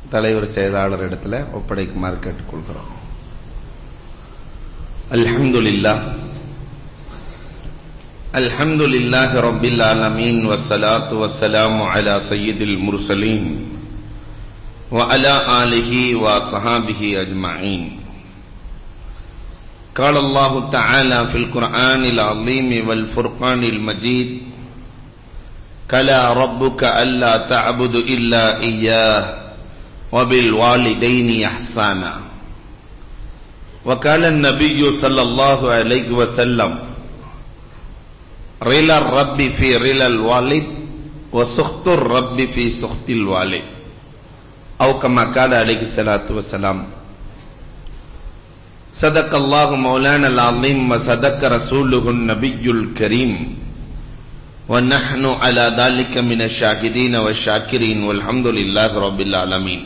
தலைவர் செயலாளர் இடத்துல ஒப்படைக்குமாறு கேட்டுக்கொள்கிறோம் அல்ஹம்துலில்லாஹ் அல்ஹம்துலில்லாஹி ரப்பில் ஆலமீன் வஸ்ஸலாத்து வஸ்ஸலாமு அலா சய்யிதில் முர்சலீன் وعلى آله وصحابه أجمعين قال الله تعالى في القرآن العظيم والفرقان المجيد كلا ربك ألا تعبد إلا إياه وبالوالدين إحسانا وقال النبي صلى الله عليه وسلم رلا الرب في رلا الوالد وسخط الرب في سخط الوالد أو كما قال عليه الصلاة والسلام صدق الله مولانا العظيم وصدق رسوله النبي الكريم ونحن على ذلك من الشاهدين والشاكرين والحمد لله رب العالمين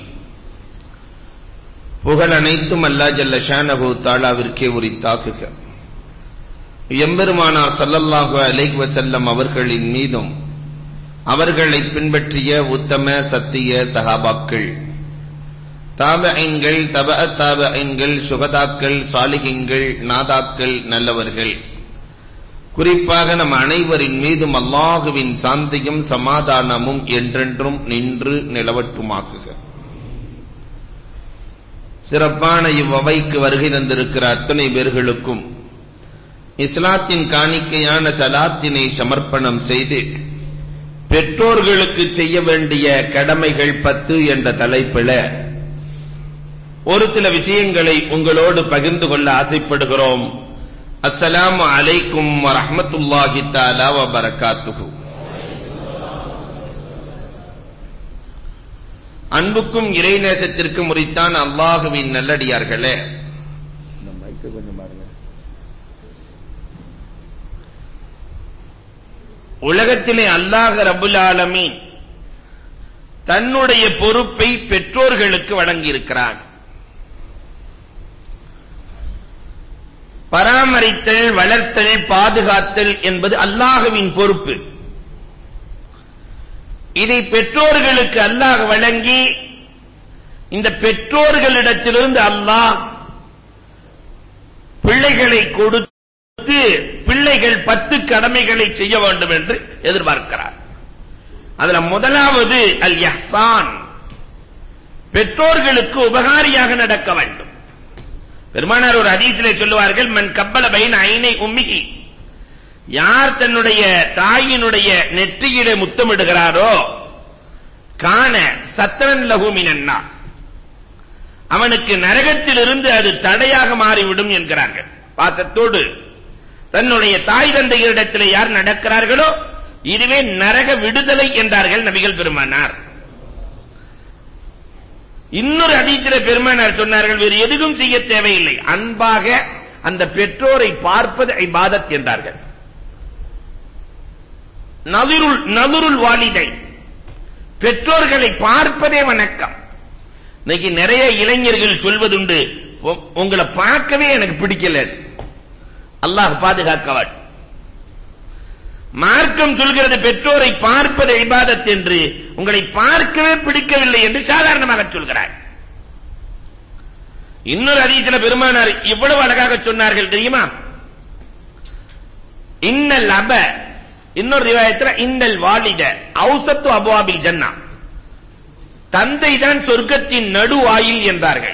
புகழ் அனைத்தும் அல்லா ஜல்ல ஷானஹு தாலாவிற்கே உரித்தாக்குக எம்பெருமானார் சல்லல்லாஹு அலைஹி வஸல்லம் அவர்களின் மீதும் அவர்களை பின்பற்றிய உத்தம சத்திய சகாபாக்கள் தாபஐன்கள் தப தாபஐன்கள் சுகதாக்கள் சாலிகிங்கள் நாதாக்கள் நல்லவர்கள் குறிப்பாக நம் அனைவரின் மீதும் அல்லாஹுவின் சாந்தியும் சமாதானமும் என்றென்றும் நின்று நிலவட்டுமாக்குக சிறப்பான இவ்வவைக்கு வருகை தந்திருக்கிற அத்தனை பேர்களுக்கும் இஸ்லாத்தின் காணிக்கையான சலாத்தினை சமர்ப்பணம் செய்து பெற்றோர்களுக்கு செய்ய வேண்டிய கடமைகள் பத்து என்ற தலைப்பில ஒரு சில விஷயங்களை உங்களோடு பகிர்ந்து கொள்ள ஆசைப்படுகிறோம் அஸ்ஸலாமு அலைக்கும் வரஹ்மத்துல்லாஹி தஆலா வ பரக்காத்துஹு அன்புக்கும் இறைநேசத்திற்கும் உரித்தான் அல்லாஹுவின் நல்லடியார்களே இந்த மைக்கை கொஞ்சம் பாருங்க உலகத்திலே அல்லாஹ் ரபுல் ஆலமீன் தன்னுடைய பொறுப்பை பெற்றோர்களுக்கு வழங்கியிருக்கிறான் பராமரித்தல் வளர்த்தல் பாதுகாத்தல் என்பது அல்லாஹுவின் பொறுப்பு இதை பெற்றோர்களுக்கு அல்லாஹ் வழங்கி இந்த பெற்றோர்களிடத்திலிருந்து அல்லாஹ் பிள்ளைகளை கொடுத்து பிள்ளைகள் பத்து கடமைகளை செய்ய வேண்டும் என்று எதிர்பார்க்கிறார் அதுல முதலாவது அல் யஹ்சான் பெற்றோர்களுக்கு உபகாரியாக நடக்க வேண்டும் பெருமானார் ஒரு ஹதீஸிலே சொல்லுவார்கள் மன் கப்பல பைன ஐனை உம்மிகி யார் தன்னுடைய தாயினுடைய நெற்றியிலே முத்தமிடுகிறாரோ காண சத்திரன் லகு மினன்னா அவனுக்கு நரகத்திலிருந்து அது தடையாக மாறிவிடும் என்கிறார்கள் பாசத்தோடு தன்னுடைய தாய் தந்தையரிடத்தில் யார் நடக்கிறார்களோ இதுவே நரக விடுதலை என்றார்கள் நபிகள் பெருமானார் இன்னொரு அதீச்சில பெருமானார் சொன்னார்கள் வேறு எதுவும் செய்ய தேவையில்லை அன்பாக அந்த பெற்றோரை பார்ப்பது இபாதத் என்றார்கள் நதுருள் நதுருள் வாலிதை பெற்றோர்களை பார்ப்பதே வணக்கம் இன்னைக்கு நிறைய இளைஞர்கள் சொல்வதுண்டு உ- உங்களை பார்க்கவே எனக்கு பிடிக்கல அல்லாஹ் பாதுகாக்கவாள் மார்க்கம் சொல்கிறது பெற்றோரை பார்ப்பது இபாதத் என்று உங்களை பார்க்கவே பிடிக்கவில்லை என்று சாதாரணமாக சொல்கிறார் இன்னொரு அதீசில பெருமானார் இவ்வளவு அழகாக சொன்னார்கள் தெரியுமா இன்னல் அப இன்னொரு ரிவாயத்துல இன்னல் வாலித ஔசத்து அபுவாபில் ஜன்னா தந்தை தான் சொர்க்கத்தின் நடுவாயில் என்றார்கள்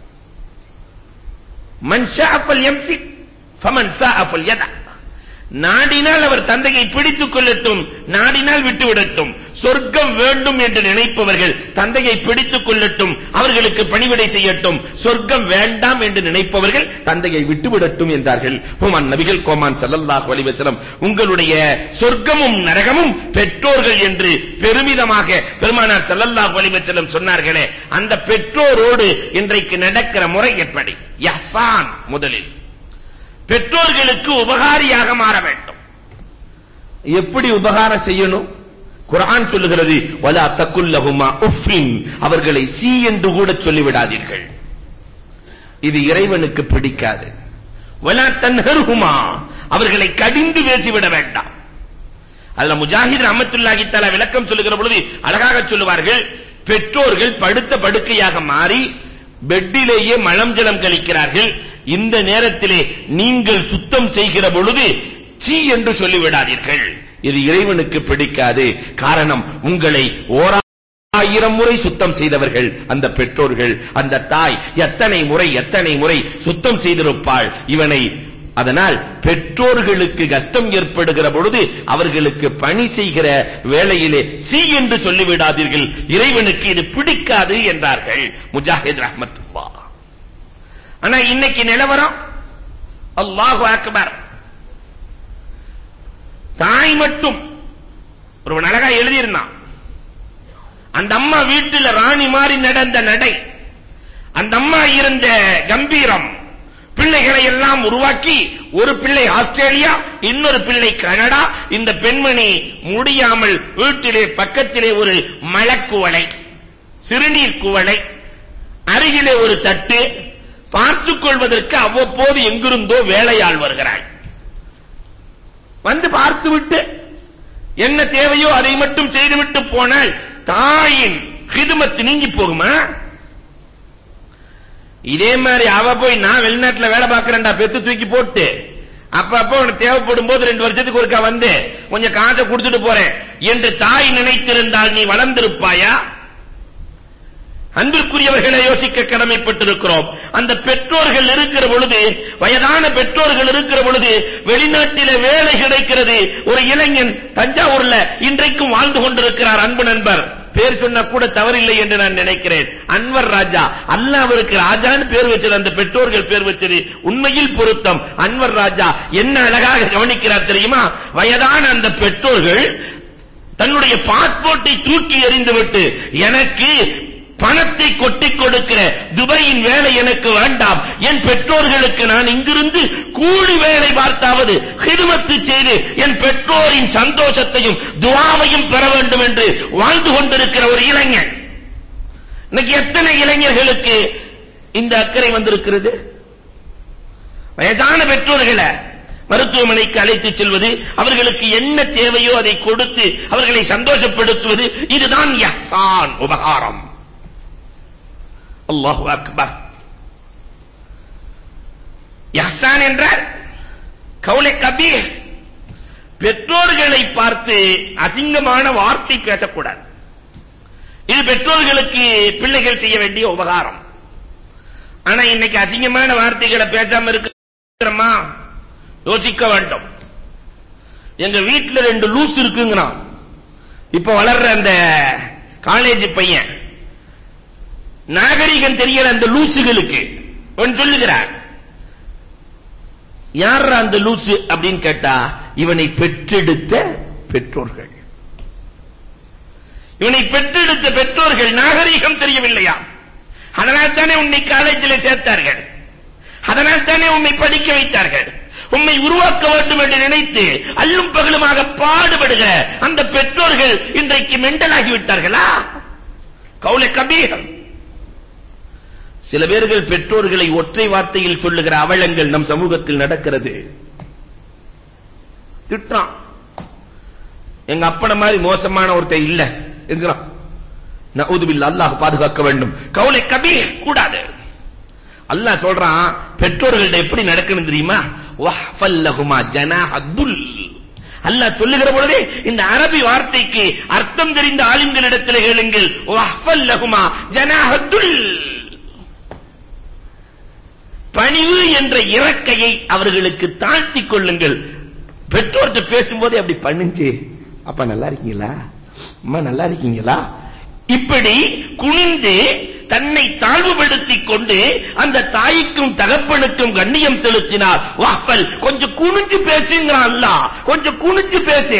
மன் ஷாஃபல் யம்சிக் ஃபமன் ஷாஃபல் யதா நாடினால் அவர் தந்தையை பிடித்துக் கொள்ளட்டும் நாடினால் விட்டுவிடட்டும் சொர்க்கம் வேண்டும் என்று நினைப்பவர்கள் தந்தையை பிடித்துக் கொள்ளட்டும் அவர்களுக்கு பணிவிடை செய்யட்டும் சொர்க்கம் வேண்டாம் என்று நினைப்பவர்கள் தந்தையை விட்டுவிடட்டும் என்றார்கள் ஹுமான் நபிகள் கோமான் ஸல்லல்லாஹு அலைஹி வஸல்லம் உங்களுடைய சொர்க்கமும் நரகமும் பெற்றோர்கள் என்று பெருமிதமாக பெருமானார் ஸல்லல்லாஹு அலைஹி வஸல்லம் சொன்னார்களே அந்த பெற்றோரோடு இன்றைக்கு நடக்கிற முறை எப்படி யஹ்சான் முதலில் பெற்றோர்களுக்கு உபகாரியாக மாற வேண்டும் எப்படி உபகாரம் செய்யணும் குர்ஆன் சொல்லுகிறது வலா தக்குல்லஹுமா உஃபின் அவர்களை சீ என்று கூட சொல்லிவிடாதீர்கள் இது இறைவனுக்கு பிடிக்காது வலா தன்ஹர்ஹுமா அவர்களை கடிந்து பேசிவிட வேண்டாம் அதுல முஜாஹித் ரஹமத்துல்லாஹி தஆலா விளக்கம் சொல்லுகிற பொழுது அழகாக சொல்லுவார்கள் பெற்றோர்கள் படுத்த படுக்கையாக மாறி பெட்டிலேயே மலம் ஜலம் கழிக்கிறார்கள் இந்த நேரத்திலே நீங்கள் சுத்தம் செய்கிற பொழுது சீ என்று சொல்லிவிடாதீர்கள் இது இறைவனுக்கு பிடிக்காது காரணம் உங்களை ஓரா ஆயிரம் முறை சுத்தம் செய்தவர்கள் அந்த பெற்றோர்கள் அந்த தாய் எத்தனை முறை எத்தனை முறை சுத்தம் செய்திருப்பாள் இவனை அதனால் பெற்றோர்களுக்கு கஷ்டம் ஏற்படுகிற பொழுது அவர்களுக்கு பணி செய்கிற வேளையிலே சி என்று சொல்லிவிடாதீர்கள் இறைவனுக்கு இது பிடிக்காது என்றார்கள் முஜாஹித் ரஹ்மத்துல்லா ஆனா இன்னைக்கு நிலவரம் அல்லாஹு அக்பர் தாய் மட்டும் ஒருவன் அழகா எழுதியிருந்தான் அந்த அம்மா வீட்டுல ராணி மாதிரி நடந்த நடை அந்த அம்மா இருந்த கம்பீரம் பிள்ளைகளை எல்லாம் உருவாக்கி ஒரு பிள்ளை ஆஸ்திரேலியா இன்னொரு பிள்ளை கனடா இந்த பெண்மணி முடியாமல் வீட்டிலே பக்கத்திலே ஒரு மலக்குவளை சிறுநீர் குவளை அருகிலே ஒரு தட்டு பார்த்துக் கொள்வதற்கு அவ்வப்போது எங்கிருந்தோ வேலையாள் வருகிறாள் வந்து பார்த்துவிட்டு என்ன தேவையோ அதை மட்டும் செய்துவிட்டு போனால் தாயின் ஹிதுமத் நீங்கி போகுமா இதே மாதிரி அவ போய் நான் வெளிநாட்டுல வேலை பார்க்கறேன்டா பெத்து தூக்கி போட்டு அப்ப அப்ப உனக்கு தேவைப்படும் போது ரெண்டு வருஷத்துக்கு ஒருக்கா வந்து கொஞ்சம் காசை கொடுத்துட்டு போறேன் என்று தாய் நினைத்திருந்தால் நீ வளர்ந்திருப்பாயா அன்பிற்குரியவர்களை யோசிக்க கடமைப்பட்டிருக்கிறோம் அந்த பெற்றோர்கள் இருக்கிற பொழுது வயதான பெற்றோர்கள் இருக்கிற பொழுது வெளிநாட்டில வேலை கிடைக்கிறது ஒரு இளைஞன் தஞ்சாவூர்ல இன்றைக்கும் வாழ்ந்து கொண்டிருக்கிறார் அன்பு நண்பர் பேர் சொன்னா கூட தவறில்லை என்று நான் நினைக்கிறேன் அன்வர் ராஜா அல்லாஹ் அவருக்கு ராஜான்னு பேர் வச்சது அந்த பெற்றோர்கள் பேர் வச்சது உண்மையில் பொருத்தம் அன்வர் ராஜா என்ன அழகாக கவனிக்கிறார் தெரியுமா வயதான அந்த பெற்றோர்கள் தன்னுடைய பாஸ்போர்ட்டை தூக்கி எறிந்துவிட்டு எனக்கு பணத்தை கொட்டிக் கொடுக்கிற துபாயின் வேலை எனக்கு வேண்டாம் என் பெற்றோர்களுக்கு நான் இங்கிருந்து கூலி வேலை பார்த்தாவது ஹிதுமத்து செய்து என் பெற்றோரின் சந்தோஷத்தையும் துவாவையும் பெற வேண்டும் என்று வாழ்ந்து கொண்டிருக்கிற ஒரு இளைஞன் இன்னைக்கு எத்தனை இளைஞர்களுக்கு இந்த அக்கறை வந்திருக்கிறது வயதான பெற்றோர்களை மருத்துவமனைக்கு அழைத்து செல்வது அவர்களுக்கு என்ன தேவையோ அதை கொடுத்து அவர்களை சந்தோஷப்படுத்துவது இதுதான் யஹ்சான் உபகாரம் அல்லாஹு அக்பர் யஹ்சான் என்றால் கவுலை கபீர் பெற்றோர்களை பார்த்து அசிங்கமான வார்த்தை பேசக்கூடாது இது பெற்றோர்களுக்கு பிள்ளைகள் செய்ய வேண்டிய உபகாரம் ஆனா இன்னைக்கு அசிங்கமான வார்த்தைகளை பேசாம இருக்கிறோமா யோசிக்க வேண்டும் எங்க வீட்டுல ரெண்டு லூஸ் இருக்குங்கிறான் இப்ப வளர்ற அந்த காலேஜ் பையன் நாகரிகம் தெரியல அந்த லூசுகளுக்கு அவன் சொல்லுகிறார் யார் அந்த லூசு அப்படின்னு கேட்டா இவனை பெற்றெடுத்த பெற்றோர்கள் இவனை பெற்றெடுத்த பெற்றோர்கள் நாகரிகம் தெரியவில்லையா அதனால் தானே உன்னை காலேஜில் சேர்த்தார்கள் அதனால் தானே உன்னை படிக்க வைத்தார்கள் உம்மை உருவாக்க வேண்டும் என்று நினைத்து அல்லும் பகலுமாக பாடுபடுகிற அந்த பெற்றோர்கள் இன்றைக்கு மெண்டலாகி விட்டார்களா கவுலை கபீரம் சில பேர்கள் பெற்றோர்களை ஒற்றை வார்த்தையில் சொல்லுகிற அவலங்கள் நம் சமூகத்தில் நடக்கிறது திட்டான் எங்க அப்பன மாதிரி மோசமான ஒருத்தன் இல்ல என்கிறான் நவுதுபில் அல்லாஹ் பாதுகாக்க வேண்டும் கவுலை கபீர் கூடாது அல்லாஹ் சொல்றான் பெற்றோர்கள்ட்ட எப்படி நடக்கணும் தெரியுமா வஹ்ஃபல்லஹுமா ஜனாஹத்துல் அல்லாஹ் சொல்லுகிற பொழுதே இந்த அரபி வார்த்தைக்கு அர்த்தம் தெரிந்த ஆலிம்களிடத்தில் கேளுங்கள் வஹ்ஃபல்லஹுமா ஜனாஹத்துல் பணிவு என்ற இறக்கையை அவர்களுக்கு தாழ்த்திக் கொள்ளுங்கள் பெற்றோர்கிட்ட பேசும்போது அப்படி பணிஞ்சு அப்பா நல்லா இருக்கீங்களா அம்மா நல்லா இருக்கீங்களா இப்படி குனிந்து தன்னை தாழ்வுபடுத்திக் கொண்டு அந்த தாய்க்கும் தகப்பனுக்கும் கண்ணியம் செலுத்தினார் வாஃபல் கொஞ்சம் குனிஞ்சு பேசுங்கிறான் அல்லாஹ் கொஞ்சம் குனிஞ்சு பேசு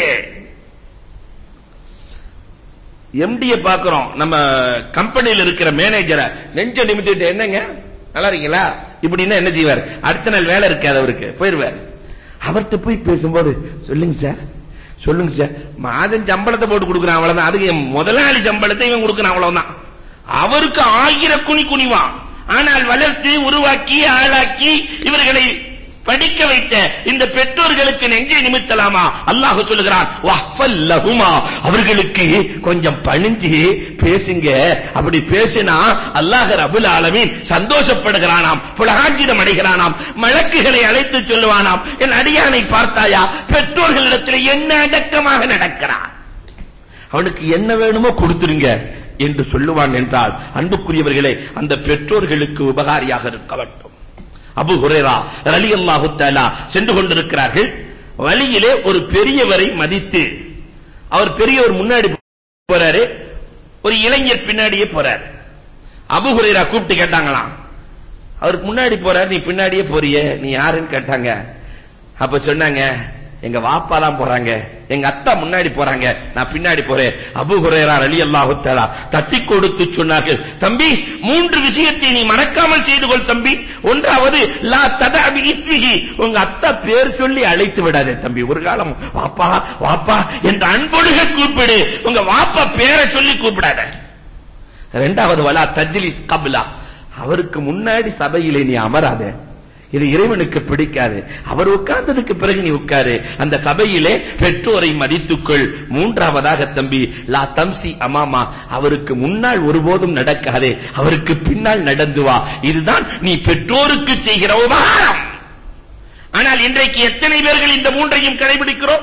எம்டிய பாக்குறோம் நம்ம கம்பெனியில் இருக்கிற மேனேஜரை நெஞ்ச நிமித்திட்டு என்னங்க நல்லா இருக்கீங்களா இப்படின்னா என்ன செய்வார் அடுத்த நாள் வேலை இருக்காது அவருக்கு போயிருவார் அவர்கிட்ட போய் பேசும்போது சொல்லுங்க சார் சொல்லுங்க சார் மாதம் சம்பளத்தை போட்டு கொடுக்குறான் அவ்வளவுதான் அதுக்கு என் முதலாளி சம்பளத்தை இவன் கொடுக்குறான் அவ்வளவுதான் அவருக்கு ஆயிர குனி குனிவான் ஆனால் வளர்த்து உருவாக்கி ஆளாக்கி இவர்களை படிக்க வைத்த இந்த பெற்றோர்களுக்கு நெஞ்சை நிமித்தலாமா அல்லாஹ் சொல்லுகிறான் வஹ்ஃபல் லஹுமா அவர்களுக்கு கொஞ்சம் பணிஞ்சு பேசுங்க அப்படி பேசினா அல்லாஹ் ரபுல் ஆலமீன் சந்தோஷப்படுகிறானாம் புலகாஞ்சிதம் அடைகிறானாம் மலக்குகளை அழைத்து சொல்லுவானாம் என் அடியானை பார்த்தாயா பெற்றோர்களிடத்தில் என்ன அடக்கமாக நடக்கிறான் அவனுக்கு என்ன வேணுமோ கொடுத்துருங்க என்று சொல்லுவான் என்றால் அன்புக்குரியவர்களே அந்த பெற்றோர்களுக்கு உபகாரியாக இருக்க வேண்டும் அபு ஹுரேரா ரலியல்லாஹு தஆலா சென்று கொண்டிருக்கிறார்கள் வழியிலே ஒரு பெரியவரை மதித்து அவர் பெரியவர் முன்னாடி போறாரு ஒரு இளைஞர் பின்னாடியே போறார் அபு ஹுரேரா கூப்பிட்டு கேட்டாங்களாம் அவருக்கு முன்னாடி போறாரு நீ பின்னாடியே போறியே நீ யாருன்னு கேட்டாங்க அப்ப சொன்னாங்க எங்க வாப்பா தான் போறாங்க எங்க அத்தா முன்னாடி போறாங்க நான் பின்னாடி போறேன் அபு ஹுரைரா ரலியல்லாஹு தஆலா தட்டி கொடுத்து சொன்னார்கள் தம்பி மூன்று விஷயத்தை நீ மறக்காமல் செய்து கொள் தம்பி ஒன்றாவது லா ததபி இஸ்மிஹி உங்க அத்தா பேர் சொல்லி அழைத்து விடாதே தம்பி ஒரு காலம் வாப்பா வாப்பா என்ற அன்பொழுக கூப்பிடு உங்க வாப்பா பேரை சொல்லி கூப்பிடாத இரண்டாவது வலா தஜ்லிஸ் கப்லா அவருக்கு முன்னாடி சபையிலே நீ அமராதே இது இறைவனுக்கு பிடிக்காது அவர் உட்கார்ந்ததுக்கு பிறகு நீ உட்காரு அந்த சபையிலே பெற்றோரை மதித்துக்கொள் மூன்றாவதாக தம்பி லா தம்சி அமாமா அவருக்கு முன்னால் ஒருபோதும் நடக்காதே அவருக்கு பின்னால் நடந்து வா இதுதான் நீ பெற்றோருக்கு செய்கிற உபகாரம் ஆனால் இன்றைக்கு எத்தனை பேர்கள் இந்த மூன்றையும் கடைபிடிக்கிறோம்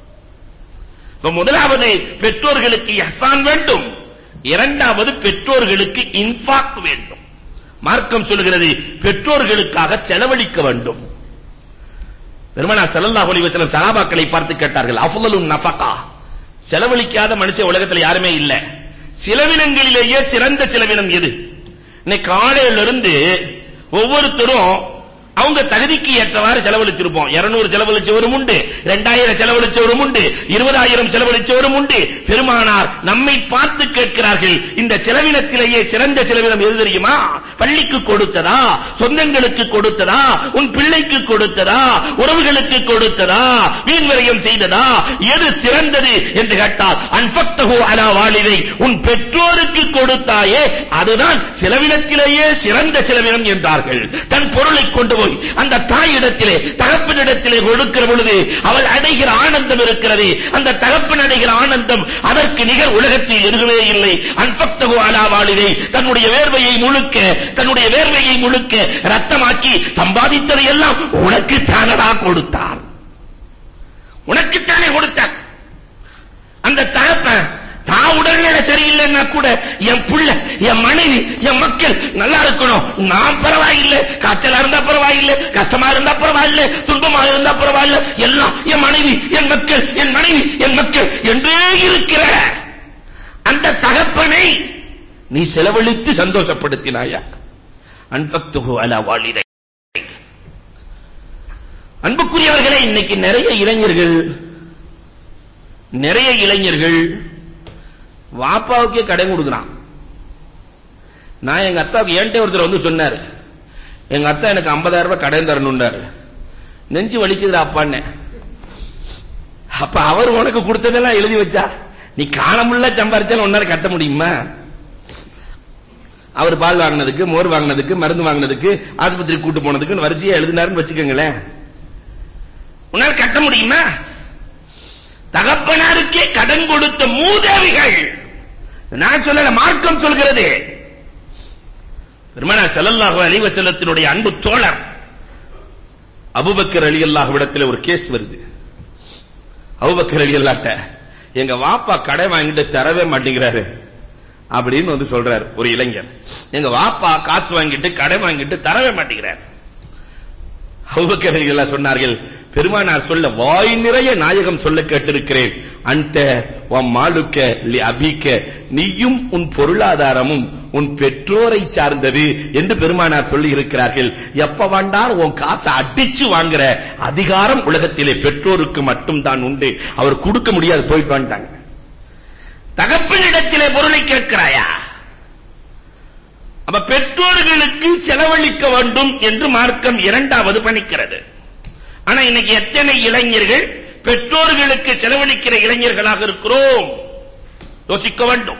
இப்ப முதலாவது பெற்றோர்களுக்கு ihsan வேண்டும் இரண்டாவது பெற்றோர்களுக்கு இன்ஃபாக் வேண்டும் மார்க்கம் சொல்கிறது பெற்றோர்களுக்காக செலவழிக்க வேண்டும் பெருமானா ஸல்லல்லாஹு அலைஹி வஸல்லம் சஹாபாக்களை பார்த்து கேட்டார்கள் அஃதலுன் நஃபகா செலவழிக்காத மனுஷன் உலகத்துல யாருமே இல்ல செலவினங்களிலேயே சிறந்த செலவினம் எது இன்னைக்கு காலையில இருந்து ஒவ்வொருத்தரும் அவங்க தகுதிக்கு ஏற்றவாறு செலவழிச்சிருப்போம் 200 செலவழிச்சவரும் உண்டு 2000 செலவழிச்சவரும் உண்டு 20000 செலவழிச்சவரும் உண்டு பெருமானார் நம்மை பார்த்து கேட்கிறார்கள் இந்த செலவினத்திலேயே சிறந்த செலவினம் எது தெரியுமா பள்ளிக்கு கொடுத்ததா சொந்தங்களுக்கு கொடுத்ததா உன் பிள்ளைக்கு கொடுத்ததா உறவுகளுக்கு கொடுத்ததா வீண் விரயம் செய்ததா எது சிறந்தது என்று கேட்டால் அன்பக்தஹு அலா வாலிதை உன் பெற்றோருக்கு கொடுத்தாயே அதுதான் செலவினத்திலேயே சிறந்த செலவினம் என்றார்கள் தன் பொருளை கொண்டு போய் அந்த தாயிடத்திலே தகப்பனிடத்திலே கொடுக்கிற பொழுது அவள் அடைகிற ஆனந்தம் இருக்கிறது அந்த தகப்பன் அடைகிற ஆனந்தம் அதற்கு நிகர் உலகத்தில் எதுவுமே இல்லை அன்பக்தகு அலா வாலிதை தன்னுடைய வேர்வையை முழுக்க தன்னுடைய வேர்வையை முழுக்க ரத்தமாக்கி சம்பாதித்ததை எல்லாம் உனக்கு தானடா கொடுத்தார் உனக்குத்தானே கொடுத்தார் அந்த தகப்பன் தான் உடல்நிலை சரியில்லைன்னா கூட என் புள்ள என் மனைவி என் மக்கள் நல்லா இருக்கணும் நான் பரவாயில்லை காய்ச்சலா இருந்தா பரவாயில்லை கஷ்டமா இருந்தா பரவாயில்லை துன்பமா இருந்தா பரவாயில்லை எல்லாம் என் மனைவி என் மக்கள் என் மனைவி என் மக்கள் என்றே இருக்கிற அந்த தகப்பனை நீ செலவழித்து சந்தோஷப்படுத்தினாயா அன்பக்துஹு அலா வாலிதை அன்புக்குரியவர்களே இன்னைக்கு நிறைய இளைஞர்கள் நிறைய இளைஞர்கள் வாப்பாவுக்கே கடன் கொடுக்குறான் நான் எங்க அத்தாவுக்கு என்கிட்ட ஒருத்தர் வந்து சொன்னார் எங்க அத்தா எனக்கு 50000 ரூபாய் கடன் தரணும்னாரு நெஞ்சு வலிக்குதுடா அப்பான்னு அப்ப அவர் உனக்கு கொடுத்ததெல்லாம் எழுதி வச்சா நீ காணமுள்ள சம்பாரிச்சாலும் உன்னால கட்ட முடியுமா அவர் பால் வாங்கினதுக்கு மோர் வாங்கினதுக்கு மருந்து வாங்கினதுக்கு ஆஸ்பத்திரி கூட்டு போனதுக்கு வரிசையா எழுதினாருன்னு வச்சுக்கோங்களேன் உன்னால கட்ட முடியுமா தகப்பனாருக்கே கடன் கொடுத்த மூதேவிகள் நான் சொல்லல மார்க்கம் சொல்கிறது பெருமானார் ஸல்லல்லாஹு அலைஹி வஸல்லத்தினுடைய அன்பு தோழர் அபூபக்கர் ரலியல்லாஹு இடத்துல ஒரு கேஸ் வருது அபூபக்கர் ரலியல்லாஹ்ட்ட எங்க வாப்பா கடை வாங்கிட்டு தரவே மாட்டேங்கிறாரு அப்படின்னு வந்து சொல்றாரு ஒரு இளைஞர் எங்க வாப்பா காசு வாங்கிட்டு கடை வாங்கிட்டு தரவே மாட்டேங்கிறார் அபூபக்கர் ரலியல்லாஹு சொன்னார்கள் பெருமானார் சொல்ல வாய் நிறைய நாயகம் சொல்ல கேட்டிருக்கிறேன் அந்த உன் மாலுக்க லி அபிக்க நீயும் உன் பொருளாதாரமும் உன் பெற்றோரை சார்ந்தது என்று பெருமானார் சொல்லி இருக்கிறார்கள் எப்ப வேண்டார் உன் காசை அடிச்சு வாங்குற அதிகாரம் உலகத்திலே பெற்றோருக்கு மட்டும்தான் உண்டு அவர் கொடுக்க முடியாது போயிட்டு வந்துட்டாங்க தகப்பனிடத்திலே பொருளை கேட்கிறாயா அப்ப பெற்றோர்களுக்கு செலவழிக்க வேண்டும் என்று மார்க்கம் இரண்டாவது பணிக்கிறது ஆனா இன்னைக்கு எத்தனை இளைஞர்கள் பெற்றோர்களுக்கு செலவழிக்கிற இளைஞர்களாக இருக்கிறோம் யோசிக்க வேண்டும்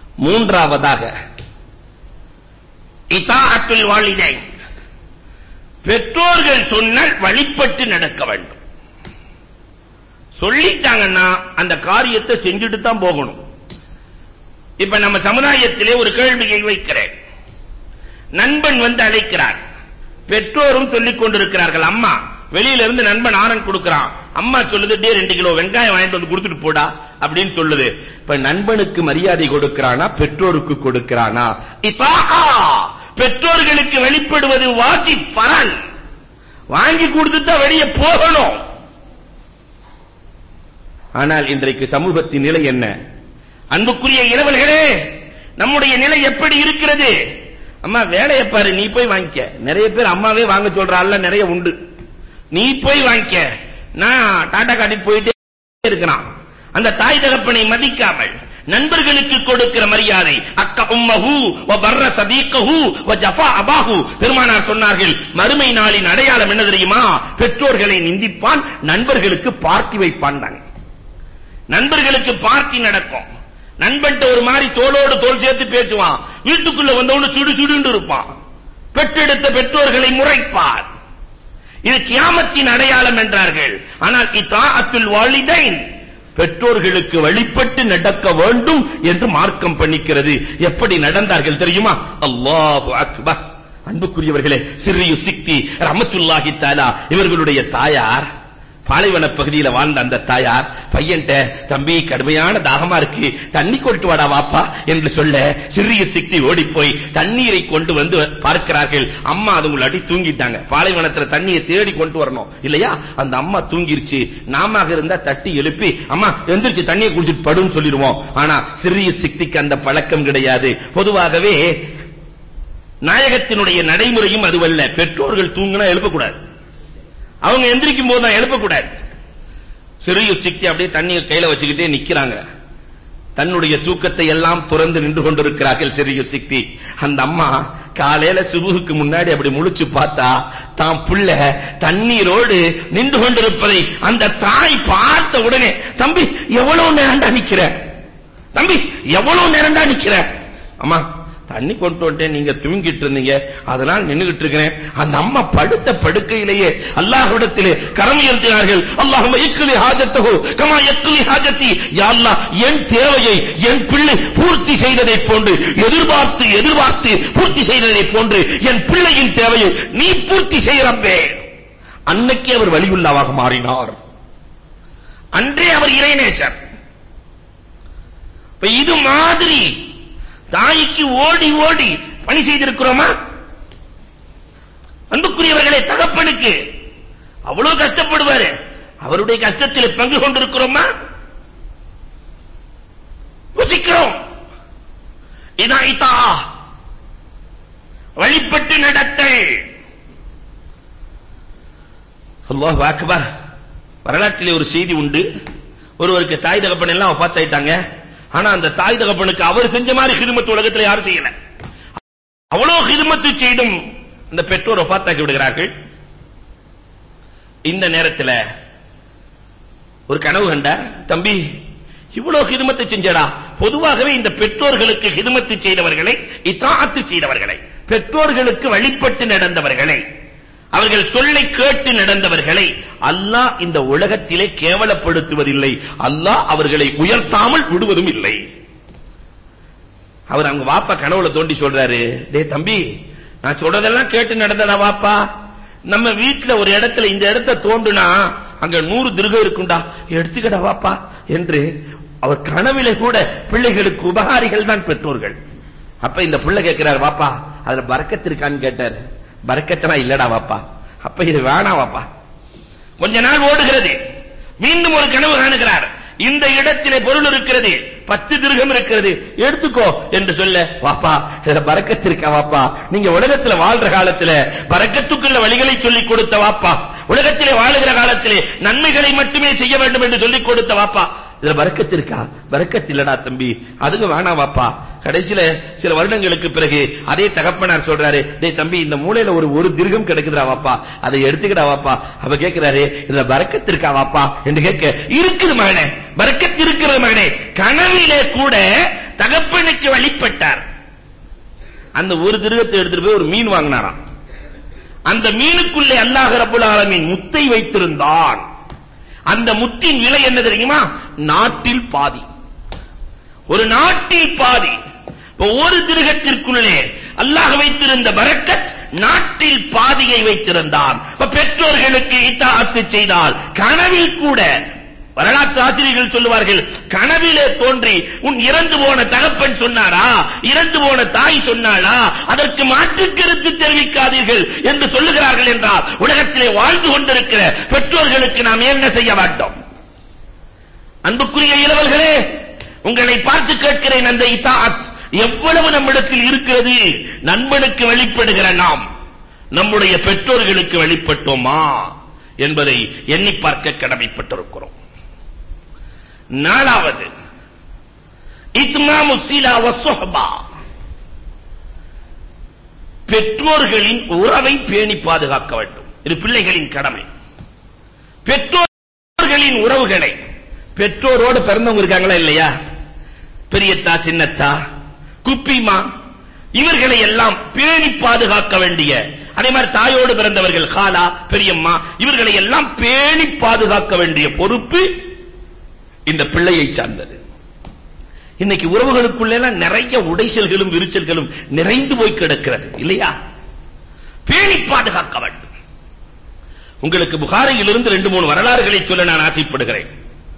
மூன்றாவதாக இதாஅத்துல் வாலிதைன் பெற்றோர்கள் சொன்னால் வழிபட்டு நடக்க வேண்டும் சொல்லிட்டாங்கன்னா அந்த காரியத்தை செஞ்சுட்டு தான் போகணும் இப்ப நம்ம சமுதாயத்திலே ஒரு கேள்வியை வைக்கிறேன் நண்பன் வந்து அழைக்கிறார் பெற்றோரும் சொல்லிக் கொண்டிருக்கிறார்கள் அம்மா வெளியில இருந்து நண்பன் ஆரன் கொடுக்கறான் அம்மா சொல்லுது டே ரெண்டு கிலோ வெங்காயம் வாங்கிட்டு வந்து கொடுத்துட்டு போடா அப்படின்னு சொல்லுது இப்ப நண்பனுக்கு மரியாதை கொடுக்கறானா பெற்றோருக்கு கொடுக்கறானா இத்தாஹா பெற்றோர்களுக்கு வெளிப்படுவது வாஜிப் ஃபரல் வாங்கி கொடுத்துட்டா வெளியே போகணும் ஆனால் இன்றைக்கு சமூகத்தின் நிலை என்ன அன்புக்குரிய இரவல்களே நம்முடைய நிலை எப்படி இருக்கிறது அம்மா வேலையை பாரு நீ போய் வாங்கிக்க நிறைய பேர் அம்மாவே வாங்க சொல்றாள்ல நிறைய உண்டு நீ போய் வாங்கிக்க நான் டாடா காட்டிட்டு போயிட்டே இருக்கிறான் அந்த தாய் தகப்பனை மதிக்காமல் நண்பர்களுக்கு கொடுக்கிற மரியாதை அக்க உம்மஹு வ பர்ர சதீகஹு வ ஜஃபா அபாஹு பெருமானார் சொன்னார்கள் மறுமை நாளின் அடையாளம் என்ன தெரியுமா பெற்றோர்களை நிந்திப்பான் நண்பர்களுக்கு பார்ட்டி வைப்பான் நண்பர்களுக்கு பார்ட்டி நடக்கும் நண்பன்ட்ட ஒரு மாதிரி தோளோடு தோள் சேர்த்து பேசுவான் வீட்டுக்குள்ள வந்தவனு சுடு சுடுன்னு இருப்பான் பெற்றெடுத்த பெற்றோர்களை முறைப்பார் இது கியாமத்தின் அடையாளம் என்றார்கள் ஆனால் இத்தாஅத்துல் வாலிதைன் பெற்றோர்களுக்கு வழிபட்டு நடக்க வேண்டும் என்று மார்க்கம் பண்ணிக்கிறது எப்படி நடந்தார்கள் தெரியுமா அல்லாஹு அக்பர் அன்புக்குரியவர்களே சிறியு சிக்தி ரஹமத்துல்லாஹி தஆலா இவர்களுடைய தாயார் பாலைவன பகுதியில வாழ்ந்த அந்த தாயார் பையன்ட்ட தம்பி கடுமையான தாகமா இருக்கு தண்ணி கொண்டு வாடா வாப்பா என்று சொல்ல சிறிய சிக்தி ஓடி போய் தண்ணீரை கொண்டு வந்து பார்க்கிறார்கள் அம்மா அதுங்களாட்டி தூங்கிட்டாங்க பாலைவனத்துல தண்ணியை தேடி கொண்டு வரணும் இல்லையா அந்த அம்மா தூங்கிருச்சு நாம இருந்தா தட்டி எழுப்பி அம்மா எந்திரிச்சு தண்ணியை குடிச்சிட்டு படுன்னு சொல்லிடுவோம் ஆனா சிறிய சிக்திக்கு அந்த பழக்கம் கிடையாது பொதுவாகவே நாயகத்தினுடைய நடைமுறையும் அதுவல்ல பெற்றோர்கள் தூங்கினா எழுப்பக்கூடாது அவங்க எந்திரிக்கும் போது தான் எழுப்பக்கூடாது சிறிய சிக்தி அப்படியே தண்ணியை கையில வச்சுக்கிட்டே நிக்கிறாங்க தன்னுடைய தூக்கத்தை எல்லாம் துறந்து நின்று கொண்டிருக்கிறார்கள் சிறிய சிக்தி அந்த அம்மா காலையில சுபுகுக்கு முன்னாடி அப்படி முழிச்சு பார்த்தா தான் புள்ள தண்ணீரோடு நின்று கொண்டிருப்பதை அந்த தாய் பார்த்த உடனே தம்பி எவ்வளவு நேரம்டா நிக்கிற தம்பி எவ்வளவு நேரம்டா நிக்கிற அம்மா தண்ணி கொண்டு வந்துட்டேன் நீங்க தூங்கிட்டு இருந்தீங்க அதனால் நின்னுகிட்டு இருக்கிறேன் அந்த அம்மா படுத்த படுக்கையிலேயே அல்லாஹ்விடத்திலே கரம் உயர்த்தினார்கள் அல்லாஹும்ம இக்லி ஹாஜத்தஹு கமா யக்லி ஹாஜத்தி யா அல்லாஹ் என் தேவையை என் பிள்ளை பூர்த்தி செய்ததை போன்று எதிர்பார்த்து எதிர்பார்த்து பூர்த்தி செய்ததை போன்று என் பிள்ளையின் தேவையை நீ பூர்த்தி செய்யறப்பே அன்னைக்கு அவர் வலியுள்ளவாக மாறினார் அன்றே அவர் இறைநேசர் இப்ப இது மாதிரி தாய்க்கு ஓடி ஓடி பணி செய்திருக்கிறோமா அன்புக்குரியவர்களே தகப்பனுக்கு அவ்வளவு கஷ்டப்படுவாரு அவருடைய கஷ்டத்தில் பங்கு கொண்டிருக்கிறோமா யோசிக்கிறோம் இதான் இதா வழிபட்டு நடத்தல் அல்லாஹ் அக்பர் வரலாற்றிலே ஒரு செய்தி உண்டு ஒருவருக்கு தாய் தகப்பன் எல்லாம் ஒப்பாத்தாயிட்டாங்க ஆனா அந்த தாய் தகப்பனுக்கு அவர் செஞ்ச மாதிரி ஹிதுமத் உலகத்துல யாரும் செய்யல அவ்வளவு ஹிதுமத்து செய்தும் அந்த பெற்றோர் ஒப்பாத்தாக்கி விடுகிறார்கள் இந்த நேரத்துல ஒரு கனவு கண்டார் தம்பி இவ்வளவு ஹிதுமத்து செஞ்சடா பொதுவாகவே இந்த பெற்றோர்களுக்கு ஹிதுமத்து செய்தவர்களை இத்தாத்து செய்தவர்களை பெற்றோர்களுக்கு வழிபட்டு நடந்தவர்களை அவர்கள் சொல்லை கேட்டு நடந்தவர்களை அல்லாஹ் இந்த உலகத்திலே கேவலப்படுத்துவதில்லை அல்லாஹ் அவர்களை உயர்த்தாமல் விடுவதும் இல்லை அவர் அவங்க வாப்பா கனவுல தோண்டி சொல்றாரு டேய் தம்பி நான் சொல்றதெல்லாம் கேட்டு நடந்தடா வாப்பா நம்ம வீட்ல ஒரு இடத்துல இந்த இடத்த தோண்டுனா அங்க நூறு திருகம் இருக்குண்டா எடுத்துக்கடா வாப்பா என்று அவர் கனவிலே கூட பிள்ளைகளுக்கு உபகாரிகள் தான் பெற்றோர்கள் அப்ப இந்த பிள்ளை கேட்கிறார் வாப்பா அதுல பறக்கத்து இருக்கான்னு கேட்டார் பறக்கத்தனா இல்லடா வாப்பா அப்ப இது வேணாம் வாப்பா கொஞ்ச நாள் ஓடுகிறது மீண்டும் ஒரு கனவு காணுகிறார் இந்த இடத்திலே பொருள் இருக்கிறது பத்து திருகம் இருக்கிறது எடுத்துக்கோ என்று சொல்ல வாப்பா இதுல பறக்கத்து இருக்கா வாப்பா நீங்க உலகத்துல வாழ்ற காலத்துல பறக்கத்துக்குள்ள வழிகளை சொல்லிக் கொடுத்த வாப்பா உலகத்திலே வாழுகிற காலத்திலே நன்மைகளை மட்டுமே செய்ய வேண்டும் என்று சொல்லிக் கொடுத்த வாப்பா இதுல பறக்கத்து இருக்கா பறக்கத்து இல்லடா தம்பி அதுக்கு வேணாம் வாப்பா கடைசியில சில வருடங்களுக்கு பிறகு அதே தகப்பனார் சொல்றாரு டேய் தம்பி இந்த மூலையில ஒரு ஒரு திருகம் கிடைக்குதுடா வாப்பா அதை எடுத்துக்கடா வாப்பா அவ கேக்குறாரு இதுல பறக்கத்து இருக்கா வாப்பா என்று கேட்க இருக்குது மகனே பறக்கத்து இருக்கிறது மகனே கனவிலே கூட தகப்பனுக்கு வழிபட்டார் அந்த ஒரு திருகத்தை எடுத்துட்டு போய் ஒரு மீன் வாங்கினாராம் அந்த மீனுக்குள்ளே அல்லாஹ் ரப்பல் ஆலமீன் முத்தை வைத்திருந்தான் அந்த முத்தின் விலை என்ன தெரியுமா நாட்டில் பாதி ஒரு நாட்டில் பாதி இப்ப ஒரு திருகத்திற்குள்ளே அல்லாஹ் வைத்திருந்த பரக்கத் நாட்டில் பாதியை வைத்திருந்தான் இப்ப பெற்றோர்களுக்கு இத்தாஅத்து செய்தால் கனவில் கூட வரலாற்று ஆசிரியர்கள் சொல்லுவார்கள் கனவிலே தோன்றி உன் இறந்து போன தகப்பன் சொன்னாரா இறந்து போன தாய் சொன்னாளா அதற்கு மாற்று கருத்து தெரிவிக்காதீர்கள் என்று சொல்லுகிறார்கள் என்றால் உலகத்திலே வாழ்ந்து கொண்டிருக்கிற பெற்றோர்களுக்கு நாம் என்ன செய்ய மாட்டோம் அன்புக்குரிய இளவல்களே உங்களை பார்த்து கேட்கிறேன் அந்த இத்தாத் எவ்வளவு நம்மிடத்தில் இருக்கிறது நண்பனுக்கு வெளிப்படுகிற நாம் நம்முடைய பெற்றோர்களுக்கு வெளிப்பட்டோமா என்பதை எண்ணி பார்க்க கடமைப்பட்டிருக்கிறோம் நாலாவது இத்மாமு சீலா வஸ்ஸுஹ்பா பெற்றோர்களின் உறவை பேணி பாதுகாக்க வேண்டும் இது பிள்ளைகளின் கடமை பெற்றோர்களின் உறவுகளை பெற்றோரோடு பிறந்தவங்க இருக்காங்களா இல்லையா பெரியத்தா சின்னத்தா குப்பிமா இவர்களை எல்லாம் பேணி பாதுகாக்க வேண்டிய அதே மாதிரி தாயோடு பிறந்தவர்கள் காலா பெரியம்மா இவர்களை எல்லாம் பேணி பாதுகாக்க வேண்டிய பொறுப்பு இந்த பிள்ளையை சார்ந்தது இன்னைக்கு உறவுகளுக்குள்ள எல்லாம் நிறைய உடைசல்களும் விரிசல்களும் நிறைந்து போய் கிடக்கிறது இல்லையா பேணி பாதுகாக்க வேண்டும் உங்களுக்கு புகாரியிலிருந்து ரெண்டு மூணு வரலாறுகளை சொல்ல நான் ஆசைப்படுகிறேன்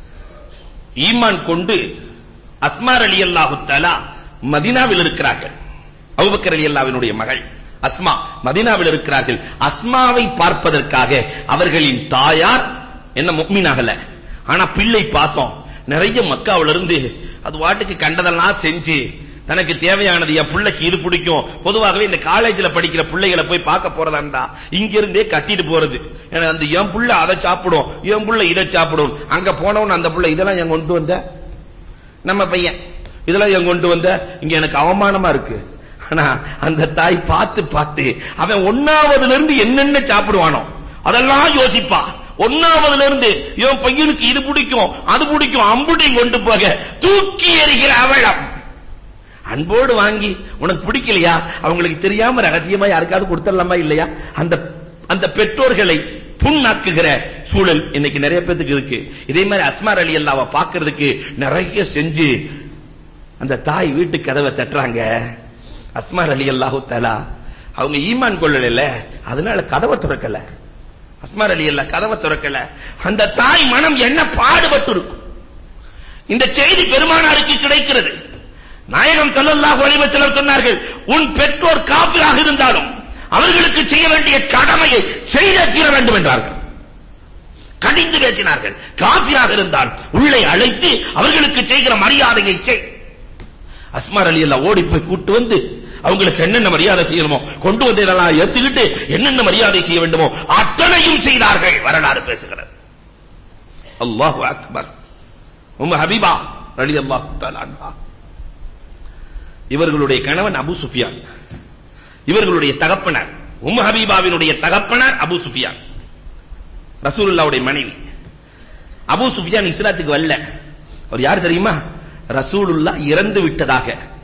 ஈமான் கொண்டு அஸ்மார் அலி அல்லாஹு தஆலா மதீனாவில் இருக்கிறார்கள் அபூபக்கர் அலி அல்லாஹ்வினுடைய மகள் அஸ்மா மதீனாவில் இருக்கிறார்கள் அஸ்மாவை பார்ப்பதற்காக அவர்களின் தாயார் என்ன முக்மீனாகல ஆனா பிள்ளை பாசம் நிறைய மக்காவுல இருந்து அது வாட்டுக்கு கண்டதெல்லாம் செஞ்சு தனக்கு தேவையானது என் பிள்ளைக்கு இது பிடிக்கும் பொதுவாகவே இந்த காலேஜ்ல படிக்கிற பிள்ளைகளை போய் பார்க்க போறதாண்டா இங்க இருந்தே கட்டிட்டு போறது எனக்கு அந்த என் புள்ள அதை சாப்பிடும் என் புள்ள இதை சாப்பிடும் அங்க போனவன் அந்த புள்ள இதெல்லாம் என் கொண்டு வந்த நம்ம பையன் இதெல்லாம் என் கொண்டு வந்த இங்க எனக்கு அவமானமா இருக்கு ஆனா அந்த தாய் பார்த்து பார்த்து அவன் ஒன்னாவதுல இருந்து என்னென்ன சாப்பிடுவானோ அதெல்லாம் யோசிப்பா ஒன்னாவதுல இருந்து என் பையனுக்கு இது பிடிக்கும் அது பிடிக்கும் அம்புட்டையும் கொண்டு போக தூக்கி எறிகிற அவலம் அன்போடு வாங்கி உனக்கு பிடிக்கலையா அவங்களுக்கு தெரியாம ரகசியமா யாருக்காவது கொடுத்துடலாமா இல்லையா அந்த அந்த பெற்றோர்களை புண்ணாக்குகிற சூழல் இன்னைக்கு நிறைய பேத்துக்கு இருக்கு இதே மாதிரி அஸ்மார் அலி அல்லாவை பார்க்கிறதுக்கு நிறைய செஞ்சு அந்த தாய் வீட்டு கதவை தட்டுறாங்க அஸ்மார் அலி அல்லாஹு தஆலா அவங்க ஈமான் கொள்ளல அதனால கதவை திறக்கல அஸ்மார் அலி அல்லா கதவை திறக்கல அந்த தாய் மனம் என்ன பாடுபட்டு இருக்கும் இந்த செய்தி பெருமானாருக்கு கிடைக்கிறது நாயகம் ஸல்லல்லாஹு அலைஹி வஸல்லம் சொன்னார்கள் உன் பெற்றோர் காபிராக இருந்தாலும் அவர்களுக்கு செய்ய வேண்டிய கடமையை செய்தே தீர வேண்டும் என்றார்கள் கடிந்து பேசினார்கள் காபிராக இருந்தால் உள்ளே அழைத்து அவர்களுக்கு செய்கிற மரியாதையை செய் அஸ்மார் அலி அல்லா ஓடி போய் கூட்டு வந்து அவங்களுக்கு என்னென்ன மரியாதை செய்யணுமோ கொண்டு வந்து இதெல்லாம் ஏத்துக்கிட்டு என்னென்ன மரியாதை செய்ய வேண்டுமோ அத்தனையும் செய்தார்கள் வரலாறு பேசுகிறது அல்லாஹு அக்பர் உம்ம ஹபீபா ரலியல்லாஹு தஆலா அன்ஹா இவர்களுடைய கணவன் அபு சுஃபியான் இவர்களுடைய தகப்பனார் உம்ம ஹபீபாவினுடைய தகப்பனார் அபு சுஃபியான் ரசூலுல்லாஹ்வுடைய மனைவி அபு சுஃபியான் இஸ்லாத்துக்கு வரல அவர் யார் தெரியுமா ரசூலுல்லாஹ் இறந்து விட்டதாக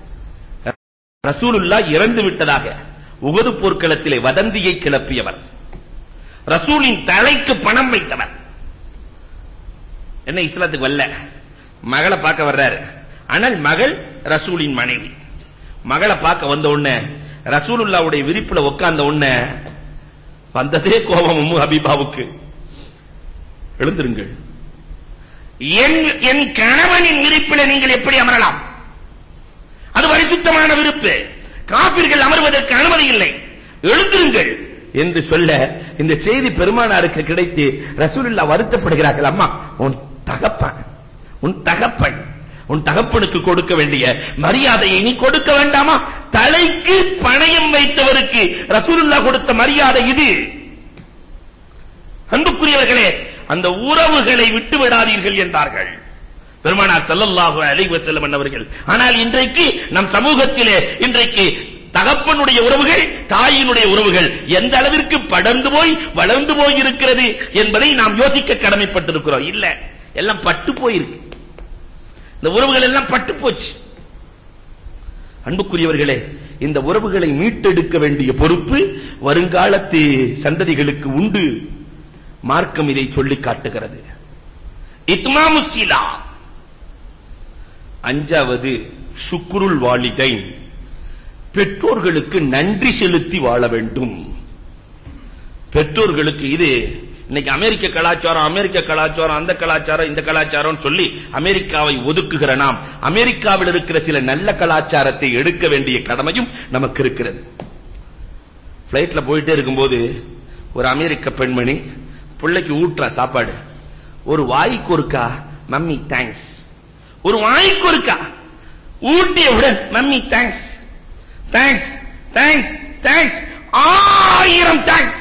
ரசூலுல்லாஹ் இறந்து விட்டதாக உகது போர்க்களத்திலே வதந்தியை கிளப்பியவர் ரசூலின் தலைக்கு பணம் வைத்தவர் என்ன இஸ்லாத்துக்கு வரல மகளை பார்க்க வர்றாரு ஆனால் மகள் ரசூலின் மனைவி மகளை பார்க்க வந்த உடனே ரசூலுல்லாவுடைய விரிப்புல உட்கார்ந்த உடனே வந்ததே கோபம் உம்மு ஹபீபாவுக்கு எழுந்திருங்கள் என் என் கணவனின் விரிப்பில நீங்கள் எப்படி அமரலாம் அது பரிசுத்தமான விருப்பு காபிர்கள் அமர்வதற்கு அனுமதி இல்லை எழுந்திருங்கள் என்று சொல்ல இந்த செய்தி பெருமானாருக்கு கிடைத்து ரசூலுல்லா வருத்தப்படுகிறார்கள் அம்மா உன் தகப்பன் உன் தகப்பன் உன் தகப்பனுக்கு கொடுக்க வேண்டிய மரியாதையை நீ கொடுக்க வேண்டாமா தலைக்கு பணயம் வைத்தவருக்கு ரசூலுல்லா கொடுத்த மரியாதை இது அன்புக்குரியவர்களே அந்த உறவுகளை விட்டு விடாதீர்கள் என்றார்கள் பெருமானார் ஸல்லல்லாஹு அலைஹி வஸல்லம் அவர்கள் ஆனால் இன்றைக்கு நம் சமூகத்திலே இன்றைக்கு தகப்பனுடைய உறவுகள் தாயினுடைய உறவுகள் எந்த அளவிற்கு படர்ந்து போய் வளர்ந்து போய் இருக்கிறது என்பதை நாம் யோசிக்க கடமைப்பட்டிருக்கிறோம் இல்ல எல்லாம் பட்டு போயிருக்கு இந்த உறவுகள் எல்லாம் பட்டு போச்சு அன்புக்குரியவர்களே இந்த உறவுகளை மீட்டெடுக்க வேண்டிய பொறுப்பு வருங்காலத்து சந்ததிகளுக்கு உண்டு மார்க்கம் இதை சொல்லி காட்டுகிறது இத்மாமு சீலா அஞ்சாவது சுக்ருல் வாலிதைன் பெற்றோர்களுக்கு நன்றி செலுத்தி வாழ வேண்டும் பெற்றோர்களுக்கு இது இன்னைக்கு அமெரிக்க கலாச்சாரம் அமெரிக்க கலாச்சாரம் அந்த கலாச்சாரம் இந்த கலாச்சாரம் சொல்லி அமெரிக்காவை ஒதுக்குகிற நாம் அமெரிக்காவில் இருக்கிற சில நல்ல கலாச்சாரத்தை எடுக்க வேண்டிய கடமையும் நமக்கு இருக்கிறது பிளைட்ல போயிட்டே இருக்கும்போது ஒரு அமெரிக்க பெண்மணி பிள்ளைக்கு ஊட்டுறா சாப்பாடு ஒரு வாய்க்கு ஒருக்கா மம்மி தேங்க்ஸ் ஒரு வாய்க்கு ஒருக்கா ஊட்டியவுடன் mummy thanks thanks thanks thanks ஆயிரம் தேங்க்ஸ்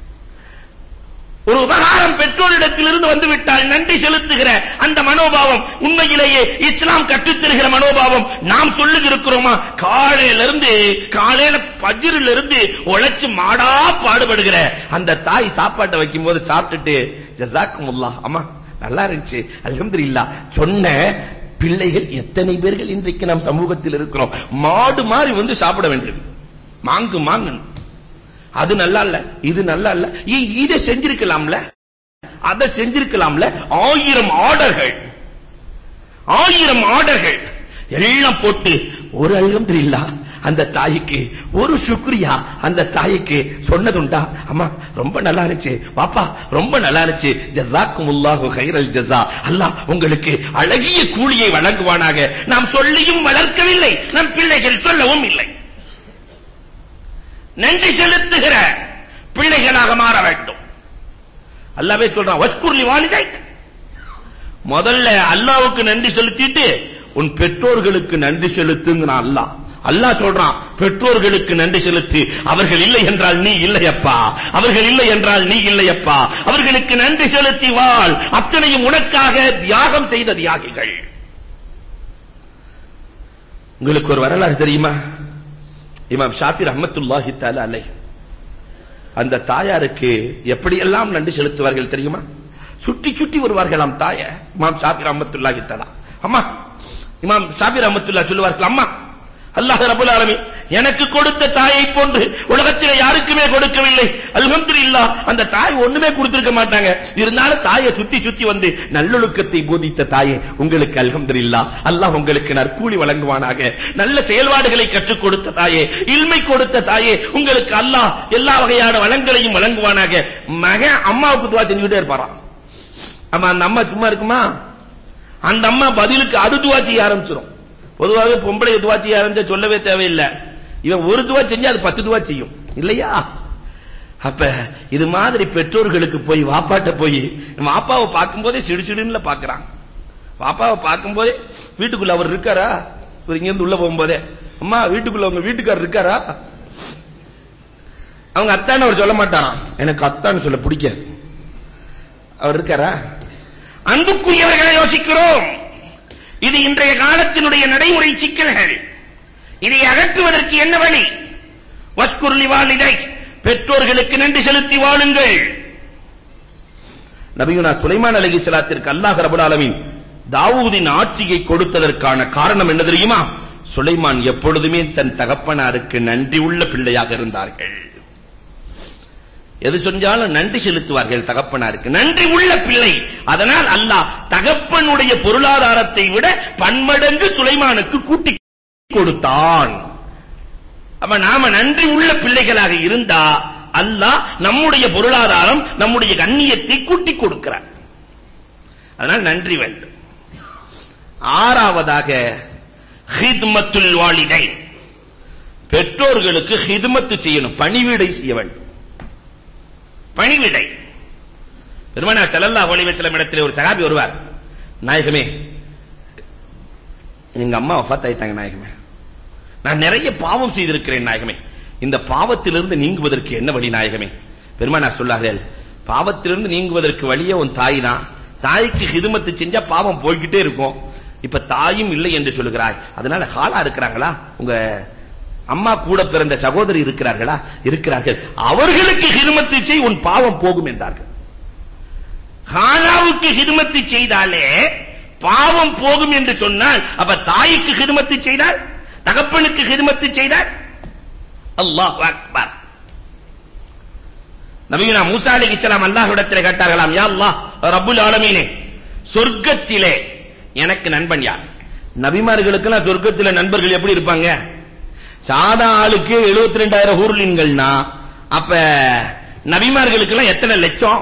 ஒரு உபகாரம் பெற்றோரிடத்திலிருந்து வந்து விட்டால் நன்றி செலுத்துகிற அந்த மனோபாவம் உண்மையிலேயே இஸ்லாம் கற்றுத் தருகிற மனோபாவம் நாம் சொல்லுக இருக்கிறோமா காலையில இருந்து காலையில பஜ்ரில இருந்து உழைச்சு மாடா பாடுபடுகிற அந்த தாய் சாப்பாட்டை வைக்கும்போது சாப்பிட்டுட்டு ஜஸாக்குமுல்லாஹ் அம்மா நல்லா இருந்துச்சு அல்ஹம்துலில்லாஹ் சொன்ன பிள்ளைகள் எத்தனை பேர்கள் இன்றைக்கு நாம் சமூகத்தில் இருக்கிறோம் மாடு மாதிரி வந்து சாப்பிட வேண்டியது மாங்கு மாங்கன் அது நல்லா இல்ல இது நல்லா இல்ல ஏன் இதை செஞ்சிருக்கலாம்ல அதை செஞ்சிருக்கலாம்ல ஆயிரம் ஆர்டர்கள் ஆயிரம் ஆர்டர்கள் எல்லாம் போட்டு ஒரு அல்ஹம்துலில்லா அந்த தாய்க்கு ஒரு சுக்ரியா அந்த தாய்க்கு சொன்னதுண்டா அம்மா ரொம்ப நல்லா இருந்துச்சு பாப்பா ரொம்ப நல்லா இருந்துச்சு ஜஸாக்குமுல்லாஹு கைரல் ஜஸா அல்லாஹ் உங்களுக்கு அழகிய கூலியை வழங்குவானாக நாம் சொல்லியும் வளர்க்கவில்லை நம் பிள்ளைகள் சொல்லவும் இல்லை நன்றி செலுத்துகிற பிள்ளைகளாக மாற வேண்டும் அல்லாவே சொல்றான் வஸ்குர்லி வாலிதை முதல்ல அல்லாவுக்கு நன்றி செலுத்திட்டு உன் பெற்றோர்களுக்கு நன்றி செலுத்துங்கிறான் அல்லாஹ் அல்லாஹ் சொல்றான் பெற்றோர்களுக்கு நன்றி செலுத்து அவர்கள் இல்லை என்றால் நீ இல்லையப்பா அவர்கள் இல்லை என்றால் நீ இல்லையப்பா அவர்களுக்கு நன்றி செலுத்தி வாழ் அத்தனையும் உனக்காக தியாகம் செய்த தியாகிகள் உங்களுக்கு ஒரு வரலாறு தெரியுமா இமாம் ஷாஃபி ரஹ்மத்துல்லாஹி தஆலா அலை அந்த தாயாருக்கு எப்படியெல்லாம் நன்றி செலுத்துவார்கள் தெரியுமா சுட்டி சுட்டி வருவார்களாம் தாய இமாம் ஷாஃபி ரஹ்மத்துல்லாஹி தஆலா அம்மா இமாம் ஷாஃபி ரஹ்மத்துல்லாஹ் சொல்லுவார்கள் அம்மா அல்லாஹ் ரப்பல் ஆலமீன் எனக்கு கொடுத்த தாயை போன்று உலகத்திலே யாருக்குமே கொடுக்கவில்லை அல்ஹம்துலில்லாஹ் அந்த தாய் ஒண்ணுமே கொடுத்திருக்க மாட்டாங்க இருந்தாலும் தாயை சுத்தி சுத்தி வந்து நல்லொழுக்கத்தை போதித்த தாயே உங்களுக்கு அல்ஹம்துலில்லாஹ் அல்லாஹ் உங்களுக்கு நற்கூலி வழங்குவானாக நல்ல செயல்பாடுகளை கற்றுக் கொடுத்த தாயே இல்மை கொடுத்த தாயே உங்களுக்கு அல்லாஹ் எல்லா வகையான வளங்களையும் வழங்குவானாக மகன் அம்மாவுக்கு துவா செஞ்சுக்கிட்டே இருப்பாராம் ஆமா அந்த அம்மா சும்மா இருக்குமா அந்த அம்மா பதிலுக்கு அது துவா செய்ய ஆரம்பிச்சிரும் பொதுவாகவே பொம்பளை துவா செய்ய ஆரம்பிச்சா சொல்லவே தேவையில்லை இவன் ஒரு துவா செஞ்சா அது பத்து துவா செய்யும் இல்லையா அப்ப இது மாதிரி பெற்றோர்களுக்கு போய் வாப்பாட்ட போய் வாப்பாவை பார்க்கும்போதே சிடுசிடுன்னு பார்க்கறான் வாப்பாவை பார்க்கும்போதே வீட்டுக்குள்ள அவர் இருக்காரா இவர் இங்க இருந்து உள்ள போகும்போதே அம்மா வீட்டுக்குள்ள உங்க வீட்டுக்காரர் இருக்காரா அவங்க அத்தான்னு அவர் சொல்ல மாட்டாராம் எனக்கு அத்தான்னு சொல்ல பிடிக்காது அவர் இருக்காரா அன்புக்குரியவர்களை யோசிக்கிறோம் இது இன்றைய காலத்தினுடைய நடைமுறை சிக்கல்கள் இதை அகற்றுவதற்கு என்ன வழி வஸ்குர்லி வாலிதை பெற்றோர்களுக்கு நன்றி செலுத்தி வாழுங்கள் நபியுனா சுலைமான் அலைஹிஸ்ஸலாத்திற்கு அல்லாஹ் ரப்பல் ஆலமீன் தாவூதின் ஆட்சியை கொடுத்ததற்கான காரணம் என்ன தெரியுமா சுலைமான் எப்பொழுதுமே தன் தகப்பனாருக்கு நன்றி உள்ள பிள்ளையாக இருந்தார்கள் எது செஞ்சாலும் நன்றி செலுத்துவார்கள் தகப்பனாருக்கு நன்றி உள்ள பிள்ளை அதனால் அல்லாஹ் தகப்பனுடைய பொருளாதாரத்தை விட பன்மடங்கு சுலைமானுக்கு கூட்டி கொடுத்தான் அப்ப நாம நன்றி உள்ள பிள்ளைகளாக இருந்தா அல்லாஹ் நம்முடைய பொருளாதாரம் நம்முடைய கண்ணியத்தை கூட்டி கொடுக்கிறார் அதனால் நன்றி வேண்டும் ஆறாவதாக ஹித்மத்துல் வாலிதை பெற்றோர்களுக்கு ஹித்மத்து செய்யணும் பணிவிடை செய்ய வேண்டும் பணிவிடை பெருமானார் ஸல்லல்லாஹு அலைஹி வஸல்லம் இடத்திலே ஒரு சஹாபி வருவார் நாயகமே எங்க அம்மா வஃபாத் ஆயிட்டாங்க நாயகமே நான் நிறைய பாவம் செய்திருக்கிறேன் நாயகமே இந்த பாவத்திலிருந்து நீங்குவதற்கு என்ன வழி நாயகமே பெருமானார் சொல்லார்கள் பாவத்திலிருந்து நீங்குவதற்கு வழியே உன் தாய் தான் தாய்க்கு ஹிதுமத்து செஞ்சா பாவம் போய்கிட்டே இருக்கும் இப்ப தாயும் இல்லை என்று சொல்லுகிறாய் அதனால ஹாலா இருக்கிறாங்களா உங்க அம்மா கூட பிறந்த சகோதரி இருக்கிறார்களா இருக்கிறார்கள் அவர்களுக்கு ஹிதுமத்து செய் உன் பாவம் போகும் என்றார்கள் ஹாலாவுக்கு ஹிதுமத்து செய்தாலே பாவம் போகும் என்று சொன்னால் அப்ப தாய்க்கு ஹிதுமத்து செய்தால் தகப்பனுக்கு ஹிதமத்து செய்தார் அல்லாஹ் அக்பர் நபியுனா மூசா அலைஹிஸ்ஸலாம் அல்லாஹ்விடத்தில் கேட்டார்களாம் யா அல்லாஹ் ரப்புல் ஆலமீனே சொர்க்கத்திலே எனக்கு நண்பன் யார் நபிமார்களுக்கெல்லாம் சொர்க்கத்திலே நண்பர்கள் எப்படி இருப்பாங்க சாதா ஆளுக்கு 72000 ஹூர்லின்கள்னா அப்ப நபிமார்களுக்கெல்லாம் எத்தனை லட்சம்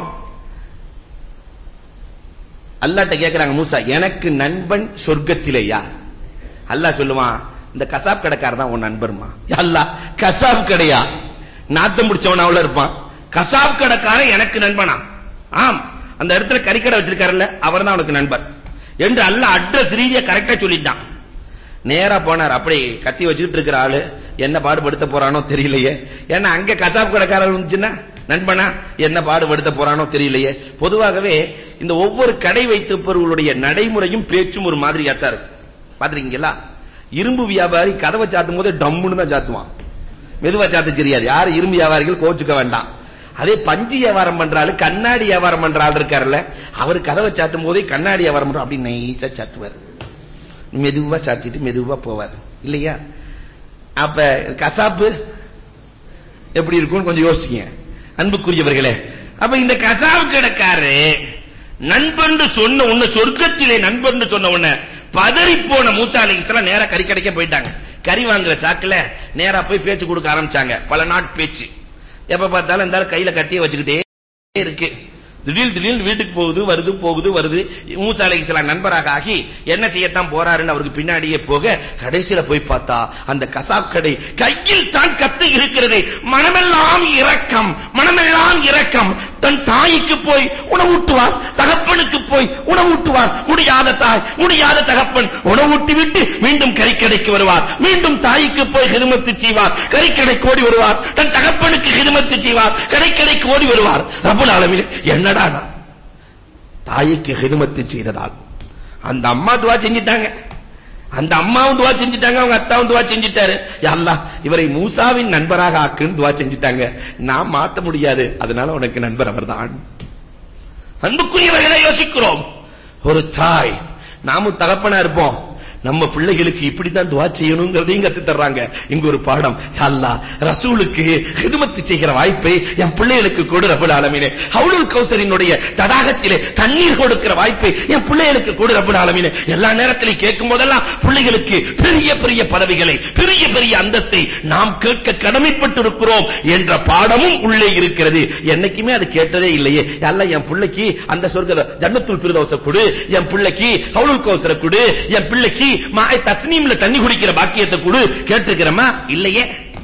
அல்லாஹ்ட்ட கேக்குறாங்க மூசா எனக்கு நண்பன் சொர்க்கத்திலே யார் அல்லாஹ் சொல்லுவான் இந்த கசாப் கடைக்காரர் தான் உன் நண்பர்மா யா அல்லாஹ் கசாப் கடையா நாத்தம் பிடிச்சவன் அவ்வளவு இருப்பான் கசாப் கடைக்காரன் எனக்கு நண்பனா ஆம் அந்த இடத்துல கறிக்கடை வச்சிருக்காருல்ல அவர் தான் உனக்கு நண்பர் என்று அல்லாஹ் அட்ரஸ் ரீதியா கரெக்டா சொல்லிட்டான் நேரா போனார் அப்படி கத்தி வச்சுக்கிட்டு இருக்கிற ஆளு என்ன பாடுபடுத்த போறானோ தெரியலையே ஏன்னா அங்க கசாப் கடைக்காரர் இருந்துச்சுன்னா நண்பனா என்ன பாடுபடுத்த போறானோ தெரியலையே பொதுவாகவே இந்த ஒவ்வொரு கடை வைத்திருப்பவர்களுடைய நடைமுறையும் பேச்சும் ஒரு மாதிரியா தான் இருக்கும் பாத்திருக்கீங்களா இரும்பு வியாபாரி கதவை சாத்தும் போது டம்முன்னு தான் சாத்துவான் மெதுவா சாத்த தெரியாது யாரு இரும்பு வியாபாரிகள் கோச்சுக்க வேண்டாம் அதே பஞ்சு வியாபாரம் பண்றாரு கண்ணாடி வியாபாரம் பண்ற ஆள் இருக்காருல்ல அவர் கதவை சாத்தும் போதே கண்ணாடி வியாபாரம் பண்ற அப்படி நைஸா சாத்துவார் மெதுவா சாத்திட்டு மெதுவா போவார் இல்லையா அப்ப கசாப்பு எப்படி இருக்கும்னு கொஞ்சம் யோசிங்க அன்புக்குரியவர்களே அப்ப இந்த கசாப் கடைக்காரரு நண்பன் சொன்ன உன்ன சொர்க்கத்திலே நண்பன் சொன்ன உன்ன பதறி போன மூசா அலைஹிஸ்ஸலாம் நேரா கறி கடைக்க போயிட்டாங்க கறி வாங்குற சாக்குல நேரா போய் பேச்சு கொடுக்க ஆரம்பிச்சாங்க பல நாட் பேச்சு எப்ப பார்த்தாலும் இந்த ஆளு கையில கத்திய வச்சுக்கிட்டே இருக்கு திடீர் திடீர்னு வீட்டுக்கு போகுது வருது போகுது வருது மூசா அலைஹிஸ்ஸலாம் நண்பராக ஆகி என்ன செய்யத்தான் போறாருன்னு அவருக்கு பின்னாடியே போக கடைசியில போய் பார்த்தா அந்த கசாப் கடை கையில் தான் கத்து இருக்கிறது மனமெல்லாம் இரக்கம் மனமெல்லாம் இரக்கம் தன் தாய்க்கு போய் உணவூட்டுவார் தகப்பனுக்கு போய் உணவூட்டுவார் முடியாத தாய் முடியாத தகப்பன் உணவூட்டி விட்டு மீண்டும் கறிக்கடைக்கு வருவார் மீண்டும் தாய்க்கு போய் ஹிதமத்து செய்வார் கறிக்கடைக்கு ஓடி வருவார் தன் தகப்பனுக்கு ஹிதமத்து செய்வார் கடைக்கடைக்கு ஓடி வருவார் ரப்பல் ஆலமீன் என்னடா நான்? தாய்க்கு ஹிதமத்து செய்ததால் அந்த அம்மா துவா செஞ்சிட்டாங்க அந்த அம்மாவும் துவா செஞ்சிட்டாங்க அவங்க அத்தாவும் துவா செஞ்சிட்டாரு யா அல்லாஹ் இவரை மூசாவின் நண்பராக ஆக்குன்னு துவா செஞ்சிட்டாங்க நான் மாத்த முடியாது அதனால உனக்கு நண்பர் அவர்தான் அன்புக்குரியவர்களை யோசிக்கிறோம் ஒரு தாய் நாமும் தகப்பனா இருப்போம் நம்ம பிள்ளைகளுக்கு இப்படித்தான் துவா செய்யணுங்கிறதையும் கத்து தர்றாங்க இங்க ஒரு பாடம் யா அல்லாஹ் ரசூலுக்கு ஹிதமத்து செய்கிற வாய்ப்பை என் பிள்ளைகளுக்கு கொடு ரப்பல் ஆலமீனே ஹவுலுல் கௌசரினுடைய தடாகத்திலே தண்ணீர் கொடுக்கிற வாய்ப்பை என் பிள்ளைகளுக்கு கொடு ரப்பல் ஆலமீனே எல்லா நேரத்திலும் கேட்கும் போதெல்லாம் பிள்ளைகளுக்கு பெரிய பெரிய பதவிகளை பெரிய பெரிய அந்தஸ்தை நாம் கேட்க கடமைப்பட்டு இருக்கிறோம் என்ற பாடமும் உள்ளே இருக்கிறது என்னைக்குமே அது கேட்டதே இல்லையே அல்ல என் பிள்ளைக்கு அந்த சொர்க்க ஜன்னத்துல் ஃபிர்தௌஸ கொடு என் பிள்ளைக்கு ஹவுலுல் கௌசர கொடு என் பிள்ளைக்கு மாய் தஸ்னீம்ல தண்ணி குடிக்கிற பாக்கியத்தை கொடு கேட்டிருக்கிறோமா இல்லையே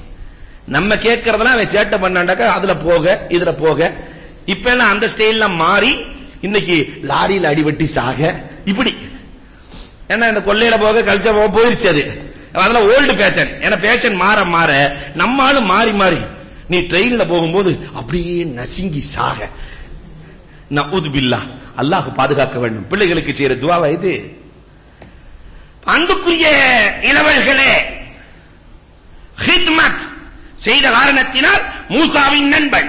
நம்ம கேட்கறதெல்லாம் அவன் சேட்டை பண்ணாண்டாக்க அதுல போக இதுல போக இப்ப எல்லாம் அந்த ஸ்டைல்ல மாறி இன்னைக்கு லாரியில அடிபட்டி சாக இப்படி ஏன்னா இந்த கொள்ளையில போக கல்ச்சர் போக போயிருச்சு அது அதெல்லாம் ஓல்டு பேஷன் ஏன்னா பேஷன் மாற மாற நம்மாலும் மாறி மாறி நீ ட்ரெயின்ல போகும்போது அப்படியே நசுங்கி சாக நவுது பில்லா அல்லாஹ் பாதுகாக்க வேண்டும் பிள்ளைகளுக்கு செய்யற துவாவா இது அன்புக்குரிய இளவல்களே ஹித்மத் செய்த காரணத்தினால் மூசாவின் நண்பன்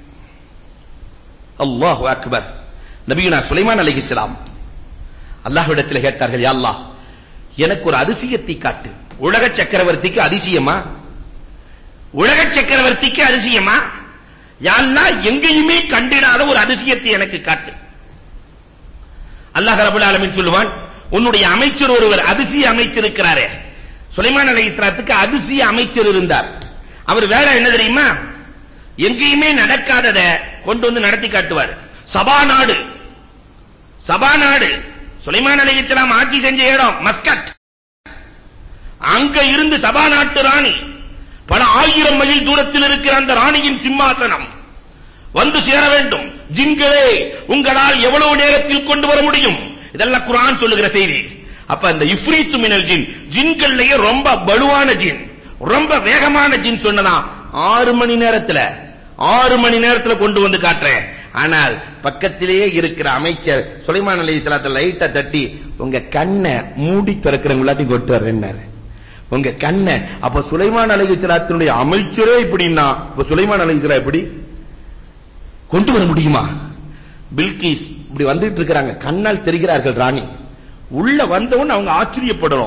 அல்லாஹ் அக்பர் நபியுனா சுலைமான் அலைஹிஸ்ஸலாம் அல்லாஹ்விடத்தில் கேட்டார்கள் யா அல்லாஹ் எனக்கு ஒரு அதிசயத்தை காட்டு உலக சக்கரவர்த்திக்கு அதிசயமா உலக சக்கரவர்த்திக்கு அதிசயமா யா அல்லாஹ் எங்கேயுமே கண்டிடாத ஒரு அதிசயத்தை எனக்கு காட்டு அல்லாஹ் ரப்பல் ஆலமீன் சொல்லுவான் உன்னுடைய அமைச்சர் ஒருவர் அதிசய அமைச்சர் இருக்கிறாரே சுலைமான் அலைஹிஸ்ஸலாத்துக்கு அதிசய அமைச்சர் இருந்தார் அவர் வேலை என்ன தெரியுமா எங்கேயுமே நடக்காதத கொண்டு வந்து நடத்தி காட்டுவார் சபா நாடு சபா நாடு சுலைமான் அலைஹிஸ்ஸலாம் ஆட்சி செஞ்ச இடம் மஸ்கட் அங்க இருந்து சபா நாட்டு ராணி பல ஆயிரம் மைல் தூரத்தில் இருக்கிற அந்த ராணியின் சிம்மாசனம் வந்து சேர வேண்டும் ஜின்களே உங்களால் எவ்வளவு நேரத்தில் கொண்டு வர முடியும் இதெல்லாம் குர்ஆன் சொல்லுகிற செய்தி அப்ப அந்த இஃப்ரீத்து மினல் ஜின் ஜின்கள்லயே ரொம்ப பலுவான ஜின் ரொம்ப வேகமான ஜின் சொன்னதா ஆறு மணி நேரத்துல ஆறு மணி நேரத்துல கொண்டு வந்து காட்டுறேன் ஆனால் பக்கத்திலேயே இருக்கிற அமைச்சர் சுலைமான் அலைஹிஸ்ஸலாத்து லைட்டா தட்டி உங்க கண்ணை மூடி திறக்கிறவங்களாட்டி கொண்டு வர்றேன்னாரு உங்க கண்ணை அப்ப சுலைமான் அலைஹிஸ்ஸலாத்தினுடைய அமைச்சரே இப்படின்னா அப்ப சுலைமான் அலைஹிஸ்ஸலாம் எப்படி கொண்டு வர முடியுமா பில்கிஸ் இப்படி வந்துட்டு இருக்காங்க கண்ணால் தெரிகிறார்கள் ராணி உள்ள வந்தவன் அவங்க ஆச்சரியப்படணும்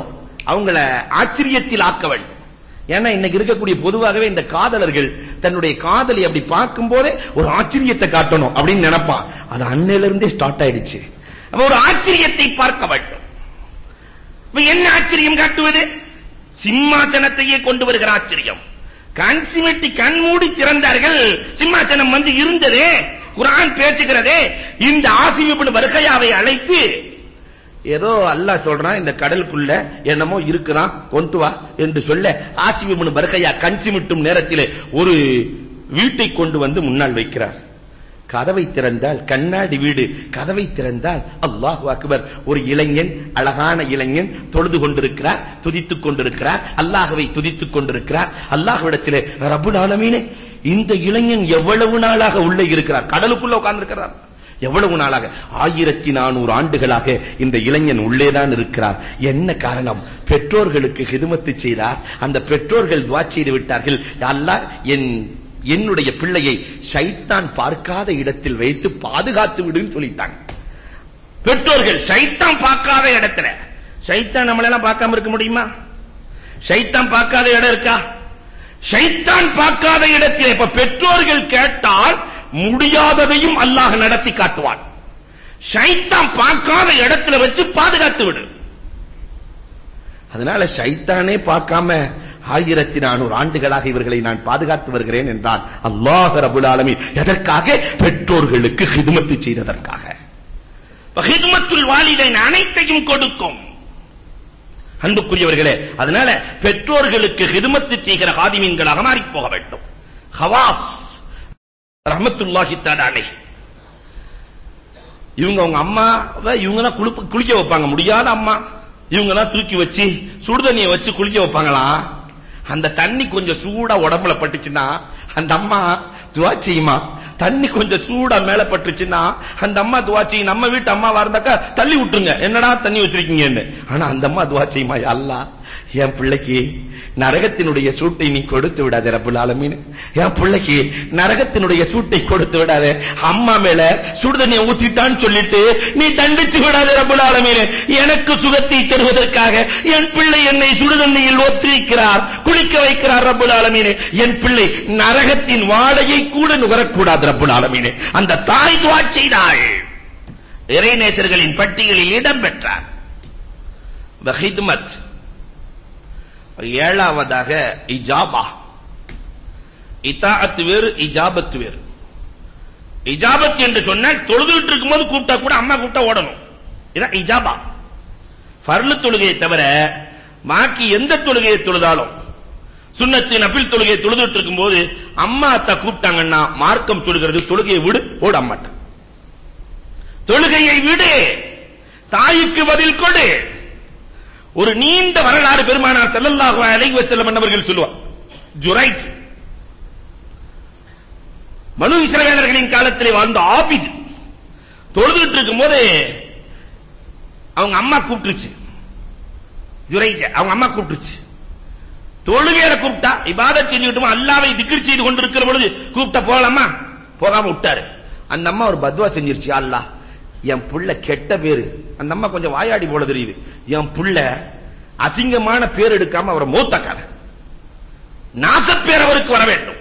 அவங்கள ஆச்சரியத்தில் ஆக்க வேண்டும் ஏன்னா இன்னைக்கு இருக்கக்கூடிய பொதுவாகவே இந்த காதலர்கள் தன்னுடைய காதலை அப்படி பார்க்கும் போதே ஒரு ஆச்சரியத்தை காட்டணும் அப்படின்னு நினைப்பான் அது அன்னையில இருந்தே ஸ்டார்ட் ஆயிடுச்சு அப்ப ஒரு ஆச்சரியத்தை பார்க்க வேண்டும் இப்ப என்ன ஆச்சரியம் காட்டுவது சிம்மாசனத்தையே கொண்டு வருகிற ஆச்சரியம் கண் சிமிட்டி கண் மூடி திறந்தார்கள் சிம்மாசனம் வந்து இருந்ததே குர்ஆன் பேசுகிறதே இந்த ஆசிமிபின் வருகையாவை அழைத்து ஏதோ அல்லாஹ் சொல்றான் இந்த கடலுக்குள்ள என்னமோ இருக்குதான் கொண்டு வா என்று சொல்ல ஆசிமிபின் வருகையா கண் சிமிட்டும் நேரத்திலே ஒரு வீட்டை கொண்டு வந்து முன்னால் வைக்கிறார் கதவை திறந்தால் கண்ணாடி வீடு கதவை திறந்தால் அல்லாஹ் அக்பர் ஒரு இளைஞன் அழகான இளைஞன் தொழுது கொண்டிருக்கிறார் துதித்துக் கொண்டிருக்கிறார் அல்லாஹ்வை துதித்துக் கொண்டிருக்கிறார் அல்லாஹ்விடத்திலே ரப்புல் ஆலமீனே இந்த இளைஞன் எவ்வளவு நாளாக உள்ளே இருக்கிறார் கடலுக்குள்ள உட்கார்ந்திருக்கிறார் எவ்வளவு நாளாக ஆயிரத்தி நானூறு ஆண்டுகளாக இந்த இளைஞன் உள்ளேதான் இருக்கிறார் என்ன காரணம் பெற்றோர்களுக்கு ஹிதுமத்து செய்தார் அந்த பெற்றோர்கள் துவா செய்து விட்டார்கள் அல்லாஹ் என் என்னுடைய பிள்ளையை ஷைத்தான் பார்க்காத இடத்தில் வைத்து பாதுகாத்து விடுன்னு சொல்லிட்டாங்க பெற்றோர்கள் ஷைத்தான் பார்க்காத இடத்துல ஷைத்தான் நம்மள எல்லாம் பார்க்காம இருக்க முடியுமா ஷைத்தான் பார்க்காத இடம் இருக்கா ஷைத்தான் பார்க்காத இடத்தில் இப்ப பெற்றோர்கள் கேட்டால் முடியாததையும் அல்லாஹ் நடத்தி காட்டுவான் ஷைத்தான் பார்க்காத இடத்துல வச்சு பாதுகாத்து விடு அதனால ஷைத்தானே பார்க்காம ஆயிரத்தி நானூறு ஆண்டுகளாக இவர்களை நான் பாதுகாத்து வருகிறேன் என்றான் அல்லாஹ் ரபுல் ஆலமீன் எதற்காக பெற்றோர்களுக்கு ஹிதுமத்து செய்ததற்காக ஹிதுமத்துல் வாலிதைன் அனைத்தையும் கொடுக்கும் அன்புக்குரியவர்களே அதனால பெற்றோர்களுக்கு ஹிதுமத்து செய்கிற ஹாதிமீன்களாக மாறி போக வேண்டும் ஹவாஸ் ரஹமத்துல்லாஹி தஆலா இவங்க அவங்க அம்மாவை இவங்க தான் குளிக்க வைப்பாங்க முடியாத அம்மா இவங்க தான் தூக்கி வச்சு சுடுதண்ணியை வச்சு குளிக்க வைப்பாங்களாம் அந்த தண்ணி கொஞ்சம் சூடா உடம்புல பட்டுச்சுன்னா அந்த அம்மா துவா செய்யுமா தண்ணி கொஞ்சம் சூடா மேல பட்டுச்சுன்னா அந்த அம்மா துவா செய்யும் நம்ம வீட்டு அம்மாவா இருந்தாக்கா தள்ளி விட்டுருங்க என்னடா தண்ணி வச்சிருக்கீங்கன்னு ஆனா அந்த அம்மா துவா செய்யுமா அல்லாஹ் என் பிள்ளைக்கு நரகத்தினுடைய சூட்டை நீ கொடுத்து விடாதே ரப்புல் ஆலமீன் என் பிள்ளைக்கு நரகத்தினுடைய சூட்டை கொடுத்து விடாதே அம்மா மேல சுடுதண்ணியை ஊத்திட்டான்னு சொல்லிட்டு நீ தண்டித்து விடாதே ரப்புல் ஆலமீன் எனக்கு சுகத்தை தருவதற்காக என் பிள்ளை என்னை சுடுதண்ணியில் ஒத்திருக்கிறார் குளிக்க வைக்கிறார் ரப்புல் ஆலமீன் என் பிள்ளை நரகத்தின் வாடையை கூட நுகரக்கூடாது ரப்புல் ஆலமீன் அந்த தாய் துவா செய்தாள் இறைநேசர்களின் பட்டியலில் இடம் பெற்றார் ஹித்மத் ஏழாவதாக இஜாபா இத்தாஅத் வேறு இஜாபத் வேறு இஜாபத் என்று சொன்னால் தொழுதுட்டு இருக்கும்போது கூப்பிட்டா கூட அம்மா கூப்பிட்டா ஓடணும் இதான் இஜாபா ஃபர்லு தொழுகையை தவிர பாக்கி எந்த தொழுகையை தொழுதாலும் சுன்னத்து நபில் தொழுகையை தொழுதுட்டு இருக்கும்போது அம்மா அத்தா கூப்பிட்டாங்கன்னா மார்க்கம் சொல்கிறது தொழுகையை விடு ஓட மாட்டான் தொழுகையை விடு தாய்க்கு பதில் கொடு ஒரு நீண்ட வரலாறு பெருமானார் ஸல்லல்லாஹு அலைஹி வஸல்லம் அவர்கள் சொல்லுவார் ஜுரைஜ் மனு இஸ்ரவேலர்களின் காலத்திலே வாழ்ந்த ஆபித் தொழுதுட்டு இருக்கும்போது அவங்க அம்மா கூப்பிட்டுச்சு ஜுரைஜ் அவங்க அம்மா கூப்பிட்டுச்சு தொழுகையில கூப்பிட்டா இபாதத் செஞ்சுக்கிட்டுமா அல்லாவை திக்ர் செய்து கொண்டிருக்கிற பொழுது கூப்பிட்ட போகலாமா போகாம விட்டாரு அந்த அம்மா ஒரு பத்வா செஞ்சிருச்சு அல்லாஹ் என் புள்ள கெட்ட பேரு அந்த அம்மா கொஞ்சம் வாயாடி போல தெரியுது என் புள்ள அசிங்கமான பேர் எடுக்காம அவரை மூத்தக்கார நாசப்பேர் அவருக்கு வர வேண்டும்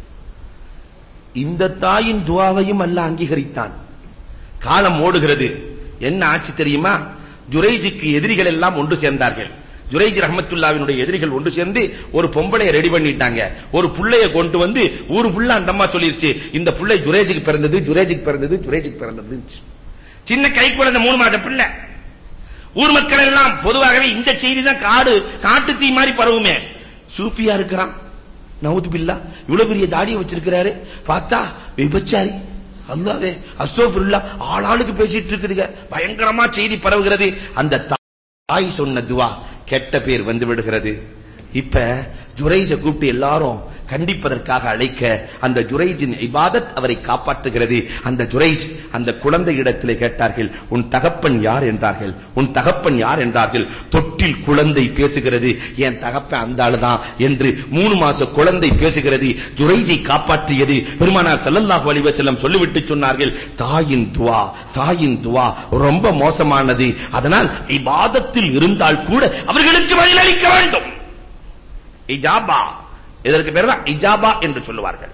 இந்த தாயின் துவாவையும் அல்ல அங்கீகரித்தான் காலம் ஓடுகிறது என்ன ஆச்சு தெரியுமா ஜுரைஜுக்கு எதிரிகள் எல்லாம் ஒன்று சேர்ந்தார்கள் ஜுரைஜ் ரஹமத்துல்லாவினுடைய எதிரிகள் ஒன்று சேர்ந்து ஒரு பொம்பளைய ரெடி பண்ணிட்டாங்க ஒரு புள்ளைய கொண்டு வந்து ஊரு புள்ள அந்த அம்மா சொல்லிருச்சு இந்த புள்ளை ஜுரேஜுக்கு பிறந்தது ஜுரேஜுக்கு பிறந்தது ஜுரேஜுக்கு பிறந்தது சின்ன கை குழந்தை மூணு மாச பிள்ளை ஊர் மக்கள் எல்லாம் பொதுவாகவே இந்த செய்தி தான் காடு காட்டு தீ மாதிரி பரவுமே சூஃபியா இருக்கிறான் நவுது பில்லா இவ்வளவு பெரிய தாடியை வச்சிருக்கிறாரு பார்த்தா விபச்சாரி அல்லாவே அஸ்தோபிருல்லா ஆளாளுக்கு பேசிட்டு இருக்குதுங்க பயங்கரமா செய்தி பரவுகிறது அந்த தாய் சொன்ன துவா கெட்ட பேர் வந்து விடுகிறது இப்ப ஜுரைஜ கூப்பிட்டு எல்லாரும் கண்டிப்பதற்காக அழைக்க அந்த ஜுரைஜின் இபாதத் அவரை காப்பாற்றுகிறது அந்த ஜுரைஜ் அந்த குழந்தை இடத்திலே கேட்டார்கள் உன் தகப்பன் யார் என்றார்கள் உன் தகப்பன் யார் என்றார்கள் தொட்டில் குழந்தை பேசுகிறது என் தகப்பன் அந்த ஆளுதான் என்று மூணு மாச குழந்தை பேசுகிறது ஜுரைஜை காப்பாற்றியது பெருமானார் ஸல்லல்லாஹு அலைஹி வஸல்லம் சொல்லிவிட்டு சொன்னார்கள் தாயின் துவா தாயின் துவா ரொம்ப மோசமானது அதனால் இபாதத்தில் இருந்தால் கூட அவர்களுக்கு பதிலளிக்க வேண்டும் இஜாபா இதற்கு பேர் தான் இஜாபா என்று சொல்லுவார்கள்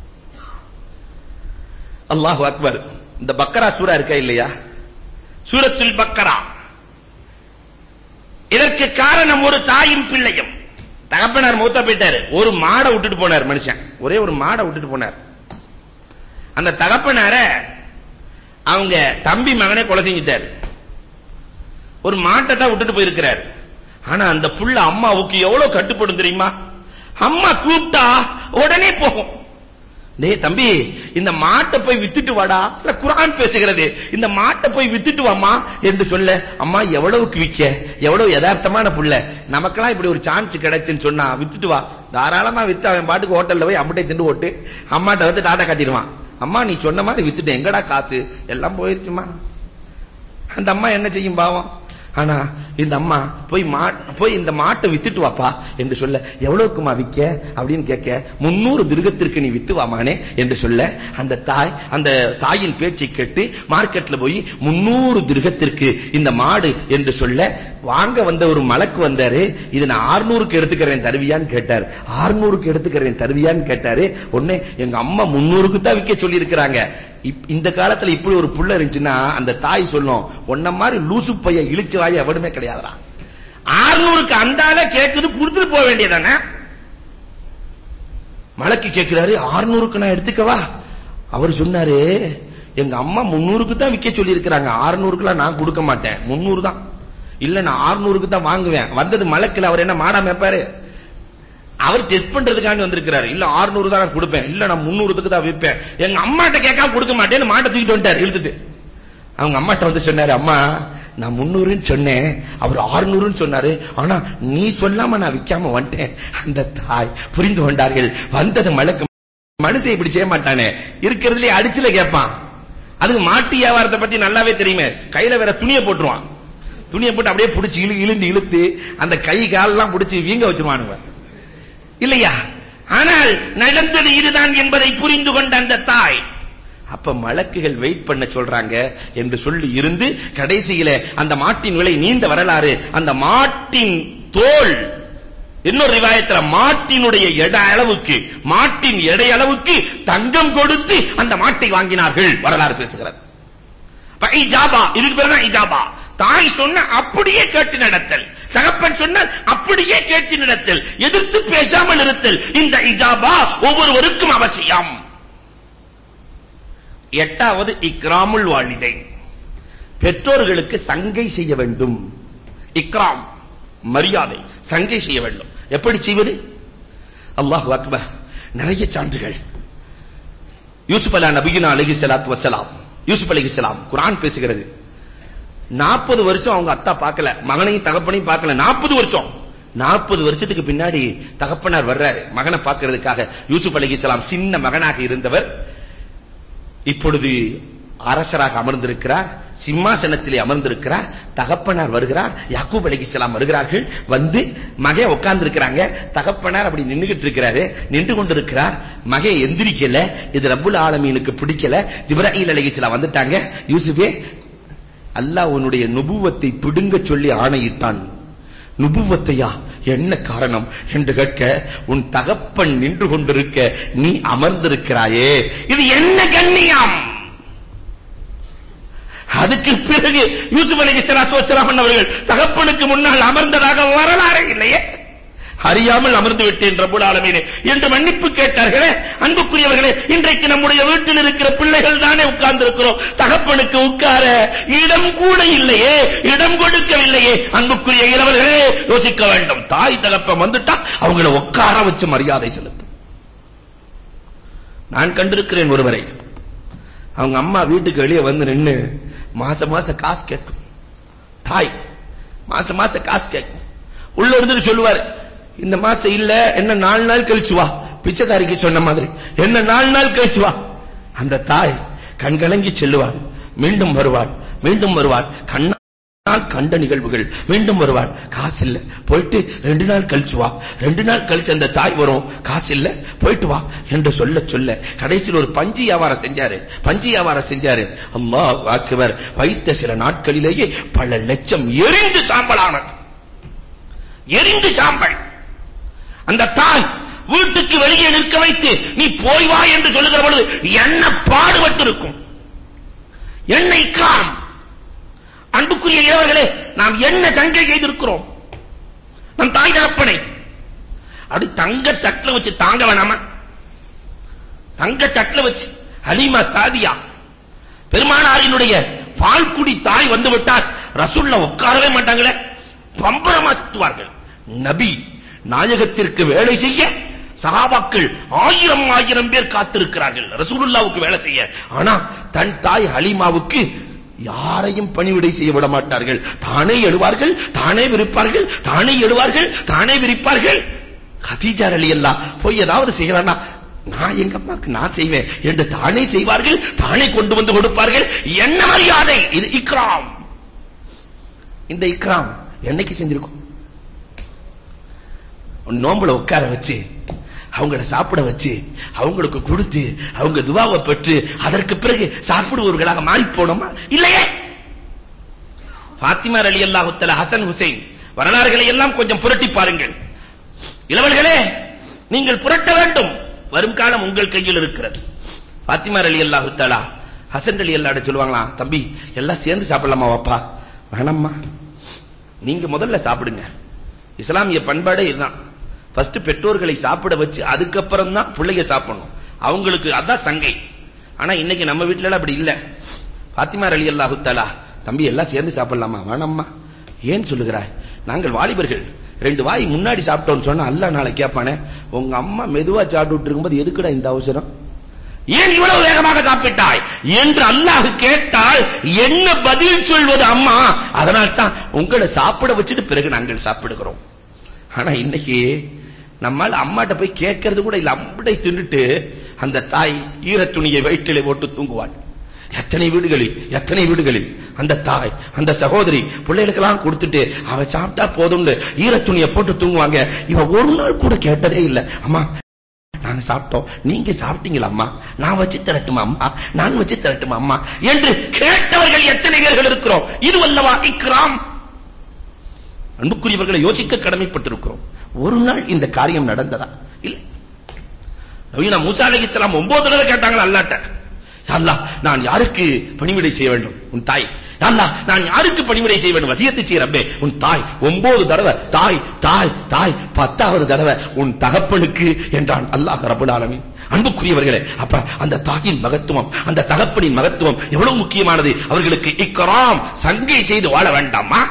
அல்லாஹு அக்பர் இந்த பக்கரா சூரா இருக்கா இல்லையா சூரத்துல் பக்கரா இதற்கு காரணம் ஒரு தாயும் பிள்ளையும் தகப்பனார் மூத்த போயிட்டாரு ஒரு மாடை விட்டுட்டு போனார் மனுஷன் ஒரே ஒரு மாடை விட்டுட்டு போனார் அந்த தகப்பனார அவங்க தம்பி மகனே கொலை செஞ்சிட்டாரு ஒரு மாட்டை தான் விட்டுட்டு போயிருக்கிறார் ஆனா அந்த புள்ள அம்மாவுக்கு எவ்வளவு கட்டுப்படும் தெரியுமா அம்மா கூப்பிட்டா உடனே போகும் டேய் தம்பி இந்த மாட்டை போய் வித்துட்டு வாடா இல்ல குர்ஆன் பேசுகிறது இந்த மாட்டை போய் வித்துட்டு வாமா என்று சொல்ல அம்மா எவ்வளவுக்கு விக்க எவ்வளவு யதார்த்தமான புள்ள நமக்கெல்லாம் இப்படி ஒரு சான்ஸ் கிடைச்சுன்னு சொன்னா வித்துட்டு வா தாராளமா வித்து அவன் பாட்டுக்கு ஹோட்டல்ல போய் அம்மட்டை திண்டு போட்டு அம்மாட்ட வந்து டாடா காட்டிடுவான் அம்மா நீ சொன்ன மாதிரி வித்துட்டு எங்கடா காசு எல்லாம் போயிருச்சுமா அந்த அம்மா என்ன செய்யும் பாவம் ஆனா இந்த அம்மா போய் மா போய் இந்த மாட்டை வித்துட்டு வாப்பா என்று சொல்ல எவ்வளவுக்குமா விக்க அப்படின்னு கேட்க முன்னூறு திருகத்திற்கு நீ வித்து வாமானே என்று சொல்ல அந்த தாய் அந்த தாயின் பேச்சை கேட்டு மார்க்கெட்ல போய் முன்னூறு திருகத்திற்கு இந்த மாடு என்று சொல்ல வாங்க வந்த ஒரு மலக்கு வந்தாரு இது நான் 600க்கு எடுத்துக்கிறேன் தருவியான்னு கேட்டார் 600க்கு எடுத்துக்கிறேன் தருவியான்னு கேட்டாரு உடனே எங்க அம்மா 300க்கு தான் விக்க சொல்லி இருக்கிறாங்க இந்த காலத்துல இப்படி ஒரு புள்ள இருந்துச்சுன்னா அந்த தாய் சொல்லும் உன்ன மாதிரி லூசு பைய இழிச்சு வாய் எவனுமே கிடையாதுடா 600க்கு அந்தால கேக்குது கொடுத்துட்டு போக வேண்டியதானே மலக்கு கேட்கிறாரு 600க்கு நான் எடுத்துக்கவா அவர் சொன்னாரு எங்க அம்மா 300க்கு தான் விக்க சொல்லி இருக்கிறாங்க 600க்குலாம் நான் கொடுக்க மாட்டேன் 300 தான் இல்ல நான் 600க்கு தான் வாங்குவேன் வந்தது மலக்குல அவர் என்ன மாடா மேப்பாரு அவர் டெஸ்ட் பண்றதுக்காண்டி வந்திருக்கிறாரு இல்ல 600 தான் நான் கொடுப்பேன் இல்ல நான் 300க்கு தான் விற்பேன் எங்க அம்மாட்ட கேட்காம கொடுக்க மாட்டேன்னு மாட்டை தூக்கிட்டு வந்துட்டார் இழுத்துட்டு அவங்க அம்மாட்ட வந்து சொன்னாரு அம்மா நான் 300ன்னு சொன்னேன் அவர் 600ன்னு சொன்னாரு ஆனா நீ சொல்லாம நான் விக்காம வந்துட்டேன் அந்த தாய் புரிந்து கொண்டார்கள் வந்தது மலக்கு மனுஷன் இப்படி செய்ய மாட்டானே இருக்கிறதுலயே அடிச்சுல கேட்பான் அதுக்கு மாட்டு வியாபாரத்தை பத்தி நல்லாவே தெரியுமே கையில வேற துணியை போட்டுருவான் துணியை போட்டு அப்படியே புடிச்சு இழு இழுந்து இழுத்து அந்த கை காலெல்லாம் புடிச்சு வீங்க வச்சிருவானுங்க இல்லையா ஆனால் நடந்தது இதுதான் என்பதை புரிந்து கொண்ட அந்த தாய் அப்ப மலக்குகள் வெயிட் பண்ண சொல்றாங்க என்று சொல்லி இருந்து கடைசியில அந்த மாட்டின் விலை நீண்ட வரலாறு அந்த மாட்டின் தோல் இன்னொரு ரிவாயத்துல மாட்டினுடைய எடை அளவுக்கு மாட்டின் எடை அளவுக்கு தங்கம் கொடுத்து அந்த மாட்டை வாங்கினார்கள் வரலாறு பேசுகிறது இஜாபா இதுக்கு பேர் தான் இஜாபா தாய் சொன்ன அப்படியே கேட்டு நடத்தல் தகப்பன் சொன்னால் அப்படியே கேட்டு நடத்தல் எதிர்த்து பேசாமல் இருத்தல் இந்த இஜாபா ஒவ்வொருவருக்கும் அவசியம் எட்டாவது இக்ராமுல் வாலிதை பெற்றோர்களுக்கு சங்கை செய்ய வேண்டும் இக்ராம் மரியாதை சங்கை செய்ய வேண்டும் எப்படி செய்வது அல்லாஹ் அக்பர் நிறைய சான்றுகள் யூசுப் அலா நபியினா அலைஹி ஸலாத்து வஸலாம் யூசுப் அலைஹி ஸலாம் குர்ஆன் பேசுகிறது 40 வருஷம் அவங்க அத்தா பார்க்கல மகனையும் தகப்பனையும் பார்க்கல 40 வருஷம் 40 வருஷத்துக்கு பின்னாடி தகப்பனார் வர்றாரு மகனை பார்க்கிறதுக்காக யூசுப் அலைஹிஸ்ஸலாம் சின்ன மகனாக இருந்தவர் இப்பொழுது அரசராக அமர்ந்திருக்கிறார் சிம்மாசனத்திலே அமர்ந்திருக்கிறார் தகப்பனார் வருகிறார் யாக்கூப் அலைஹிஸ்ஸலாம் வருகிறார்கள் வந்து மகே உட்கார்ந்து இருக்கிறாங்க தகப்பனார் அப்படி நின்னுகிட்டு இருக்கிறாரு நின்று கொண்டிருக்கிறார் மகே எந்திரிக்கல இது ரப்புல் ஆலமீனுக்கு பிடிக்கல ஜிப்ராயில் அலைஹிஸ்ஸலாம் வந்துட்டாங்க யூசுஃபே அல்லாஹ் உன்னுடைய நுபுவத்தை பிடுங்க சொல்லி ஆணையிட்டான் நுபுவத்தையா என்ன காரணம் என்று கேட்க உன் தகப்பன் நின்று கொண்டிருக்க நீ அமர்ந்திருக்கிறாயே இது என்ன கண்ணியம் அதுக்கு பிறகு யூசுப் அலைஹிஸ்ஸலாத்து வஸ்ஸலாம் அவர்கள் தகப்பனுக்கு முன்னால் அமர்ந்ததாக வரலாறு இல்லையே அறியாமல் அமர்ந்து விட்டேன் ரப்புல் ஆலமீனே என்று மன்னிப்பு கேட்டார்களே அன்புக்குரியவர்களே இன்றைக்கு நம்முடைய வீட்டில் இருக்கிற பிள்ளைகள் தானே உட்கார்ந்து இருக்கிறோம் தகப்பனுக்கு உட்கார இடம் கூட இல்லையே இடம் கொடுக்கவில்லையே அன்புக்குரிய இளவர்களே யோசிக்க வேண்டும் தாய் தகப்பன் வந்துட்டா அவங்கள உட்கார வச்சு மரியாதை செலுத்தும் நான் கண்டிருக்கிறேன் ஒருவரை அவங்க அம்மா வீட்டுக்கு வெளியே வந்து நின்னு மாச மாச காசு கேட்கும் தாய் மாச மாச காசு கேட்கும் உள்ள இருந்துட்டு சொல்லுவார் இந்த மாசம் இல்ல என்ன நாலு நாள் கழிச்சு வா பிச்சைக்காரிக்கு சொன்ன மாதிரி என்ன நாலு நாள் கழிச்சு வா அந்த தாய் கண்கலங்கி செல்லுவாள் மீண்டும் வருவாள் மீண்டும் வருவாள் கண்ணால் கண்ட நிகழ்வுகள் மீண்டும் வருவாள் காசு இல்ல போயிட்டு ரெண்டு நாள் கழிச்சு வா ரெண்டு நாள் கழிச்சு அந்த தாய் வரும் காசு இல்ல போயிட்டு வா என்று சொல்ல சொல்ல கடைசியில் ஒரு பஞ்சு வியாபாரம் செஞ்சாரு பஞ்சு வியாபாரம் செஞ்சாரு அல்லாஹ் அக்பர் வைத்த சில நாட்களிலேயே பல லட்சம் எரிந்து சாம்பலானது எரிந்து சாம்பல் அந்த தாய் வீட்டுக்கு வெளியே நிற்க வைத்து நீ போய் வா என்று சொல்லுகிற பொழுது என்ன பாடுபட்டு இருக்கும் என்ன இக்ராம் அன்புக்குரிய இளவர்களே நாம் என்ன சங்கை செய்திருக்கிறோம் நம் தாய் தகப்பனை அப்படி தங்க தட்டுல வச்சு தாங்க வேணாமா தங்க தட்டுல வச்சு ஹலீமா சாதியா பெருமானாரினுடைய பால்குடி தாய் வந்து விட்டால் ரசூல்ல உட்காரவே மாட்டாங்களே பம்பரமா சுத்துவார்கள் நபி நாயகத்திற்கு வேலை செய்ய சஹாபாக்கள் ஆயிரம் ஆயிரம் பேர் காத்திருக்கிறார்கள் ரசூலுல்லாவுக்கு வேலை செய்ய ஆனா தன் தாய் ஹலீமாவுக்கு யாரையும் பணிவிடை செய்ய விட மாட்டார்கள் தானே எழுவார்கள் தானே விரிப்பார்கள் தானே எழுவார்கள் தானே விரிப்பார்கள் ஹதீஜா ரலியல்லாஹ் போய் ஏதாவது செய்யறானா நான் எங்க அம்மாக்கு நான் செய்வேன் என்று தானே செய்வார்கள் தானே கொண்டு வந்து கொடுப்பார்கள் என்ன மரியாதை இது இக்ராம் இந்த இக்ராம் என்னைக்கு செஞ்சிருக்கோம் நோம்புல உட்கார வச்சு அவங்கள சாப்பிட வச்சு அவங்களுக்கு கொடுத்து அவங்க துவாவை பெற்று அதற்கு பிறகு சாப்பிடுவவர்களாக மாறி போனோமா இல்லையே பாத்திமா அலி அல்லாஹுத்தல ஹசன் ஹுசைன் வரலாறுகளை எல்லாம் கொஞ்சம் புரட்டி பாருங்கள் இளவல்களே நீங்கள் புரட்ட வேண்டும் வரும் காலம் உங்கள் கையில் இருக்கிறது பாத்திமா அலி அல்லாஹுத்தலா ஹசன் அலி அல்லாட சொல்லுவாங்களா தம்பி எல்லாம் சேர்ந்து சாப்பிடலாமா வாப்பா வேணாம்மா நீங்க முதல்ல சாப்பிடுங்க இஸ்லாமிய பண்பாடே இதுதான் ஃபர்ஸ்ட் பெற்றோர்களை சாப்பிட வச்சு அதுக்கப்புறம் தான் பிள்ளைங்க சாப்பிடணும் அவங்களுக்கு அதான் சங்கை ஆனா இன்னைக்கு நம்ம வீட்ல எல்லாம் அப்படி இல்ல பாத்திமா அலி அல்லாஹு தஆலா தம்பி எல்லாம் சேர்ந்து சாப்பிடலாமா வேணாம்மா ஏன் சொல்லுகிறாய் நாங்கள் வாலிபர்கள் ரெண்டு வாய் முன்னாடி சாப்பிட்டோம்னு சொன்னா அல்லாஹ் நாளை கேட்பானே உங்க அம்மா மெதுவா சாப்பிட்டு இருக்கும்போது எதுக்குடா இந்த அவசரம் ஏன் இவ்வளவு வேகமாக சாப்பிட்டாய் என்று அல்லாஹ் கேட்டால் என்ன பதில் சொல்வது அம்மா அதனால் தான் உங்களை சாப்பிட வச்சுட்டு பிறகு நாங்கள் சாப்பிடுகிறோம் ஆனா இன்னைக்கு நம்மால் அம்மாட்ட போய் கேட்கறது கூட இல்ல அம்படை தின்னுட்டு அந்த தாய் ஈரத் துணியை வயிற்றிலே போட்டு தூங்குவாள் எத்தனை வீடுகளில் எத்தனை வீடுகளில் அந்த தாய் அந்த சகோதரி பிள்ளைகளுக்கெல்லாம் கொடுத்துட்டு அவ சாப்பிட்டா போதும்னு ஈரத் துணியை போட்டு தூங்குவாங்க இவ ஒரு நாள் கூட கேட்டதே இல்ல அம்மா நாங்க சாப்பிட்டோம் நீங்க சாப்பிட்டீங்களா அம்மா நான் வச்சு தரட்டுமா அம்மா நான் வச்சு தரட்டுமா அம்மா என்று கேட்டவர்கள் எத்தனை பேர்கள் இருக்கிறோம் இது வல்லவா இக்ராம் அன்புக்குரியவர்களை யோசிக்க கடமைப்பட்டிருக்கிறோம் ஒரு நாள் இந்த காரியம் நடந்ததா இல்லை நவீன மூசா அலைஹிஸ்ஸலாம் ஒன்பது தடவை கேட்டாங்களா அல்லாட்ட அல்லாஹ் நான் யாருக்கு பணிவிடை செய்ய வேண்டும் உன் தாய் அல்லாஹ் நான் யாருக்கு பணிவிடை செய்ய வேண்டும் வசியத்தை செய்ய ரப்பே உன் தாய் ஒன்பது தடவை தாய் தாய் தாய் பத்தாவது தடவை உன் தகப்பனுக்கு என்றான் அல்லாஹ் ரப்பல் ஆலமீன் அன்புக்குரியவர்களே அப்ப அந்த தாயின் மகத்துவம் அந்த தகப்பனின் மகத்துவம் எவ்வளவு முக்கியமானது அவர்களுக்கு இக்கராம் சங்கை செய்து வாழ வேண்டாமா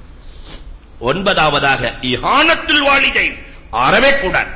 ஒன்பதாவதாக இஹானத்துல் வாலிதை அறவே கூடாது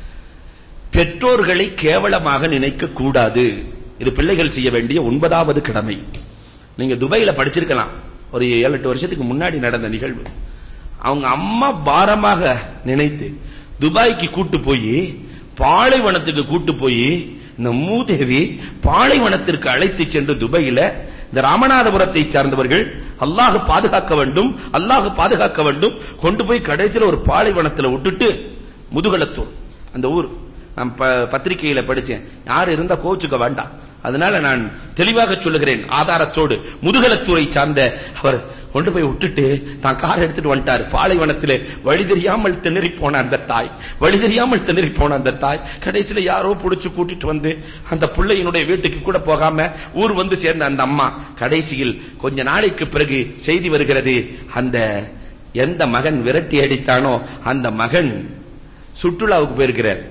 பெற்றோர்களை கேவலமாக நினைக்க கூடாது இது பிள்ளைகள் செய்ய வேண்டிய ஒன்பதாவது கடமை நீங்க துபாயில படிச்சிருக்கலாம் ஒரு ஏழு எட்டு வருஷத்துக்கு முன்னாடி நடந்த நிகழ்வு அவங்க அம்மா பாரமாக நினைத்து துபாய்க்கு கூட்டு போய் பாலைவனத்துக்கு கூட்டு போய் இந்த மூதேவி பாலைவனத்திற்கு அழைத்து சென்று துபாயில இந்த ராமநாதபுரத்தை சார்ந்தவர்கள் அல்லாஹ் பாதுகாக்க வேண்டும் அல்லாஹ் பாதுகாக்க வேண்டும் கொண்டு போய் கடைசியில் ஒரு பாலைவனத்துல விட்டுட்டு முதுகலத்தூர் அந்த ஊர் நான் பத்திரிகையில படிச்சேன் யார் இருந்தா கோச்சுக்க வேண்டாம் அதனால நான் தெளிவாக சொல்லுகிறேன் ஆதாரத்தோடு முதுகலத்தூரை சார்ந்த அவர் கொண்டு போய் விட்டுட்டு தான் கார் எடுத்துட்டு வந்துட்டார் பாலைவனத்திலே வழி தெரியாமல் திணறி போன அந்த தாய் வழி தெரியாமல் திணறி போன அந்த தாய் கடைசியில யாரோ புடிச்சு கூட்டிட்டு வந்து அந்த பிள்ளையினுடைய வீட்டுக்கு கூட போகாம ஊர் வந்து சேர்ந்த அந்த அம்மா கடைசியில் கொஞ்ச நாளைக்கு பிறகு செய்தி வருகிறது அந்த எந்த மகன் விரட்டி அடித்தானோ அந்த மகன் சுற்றுலாவுக்கு போயிருக்கிறார்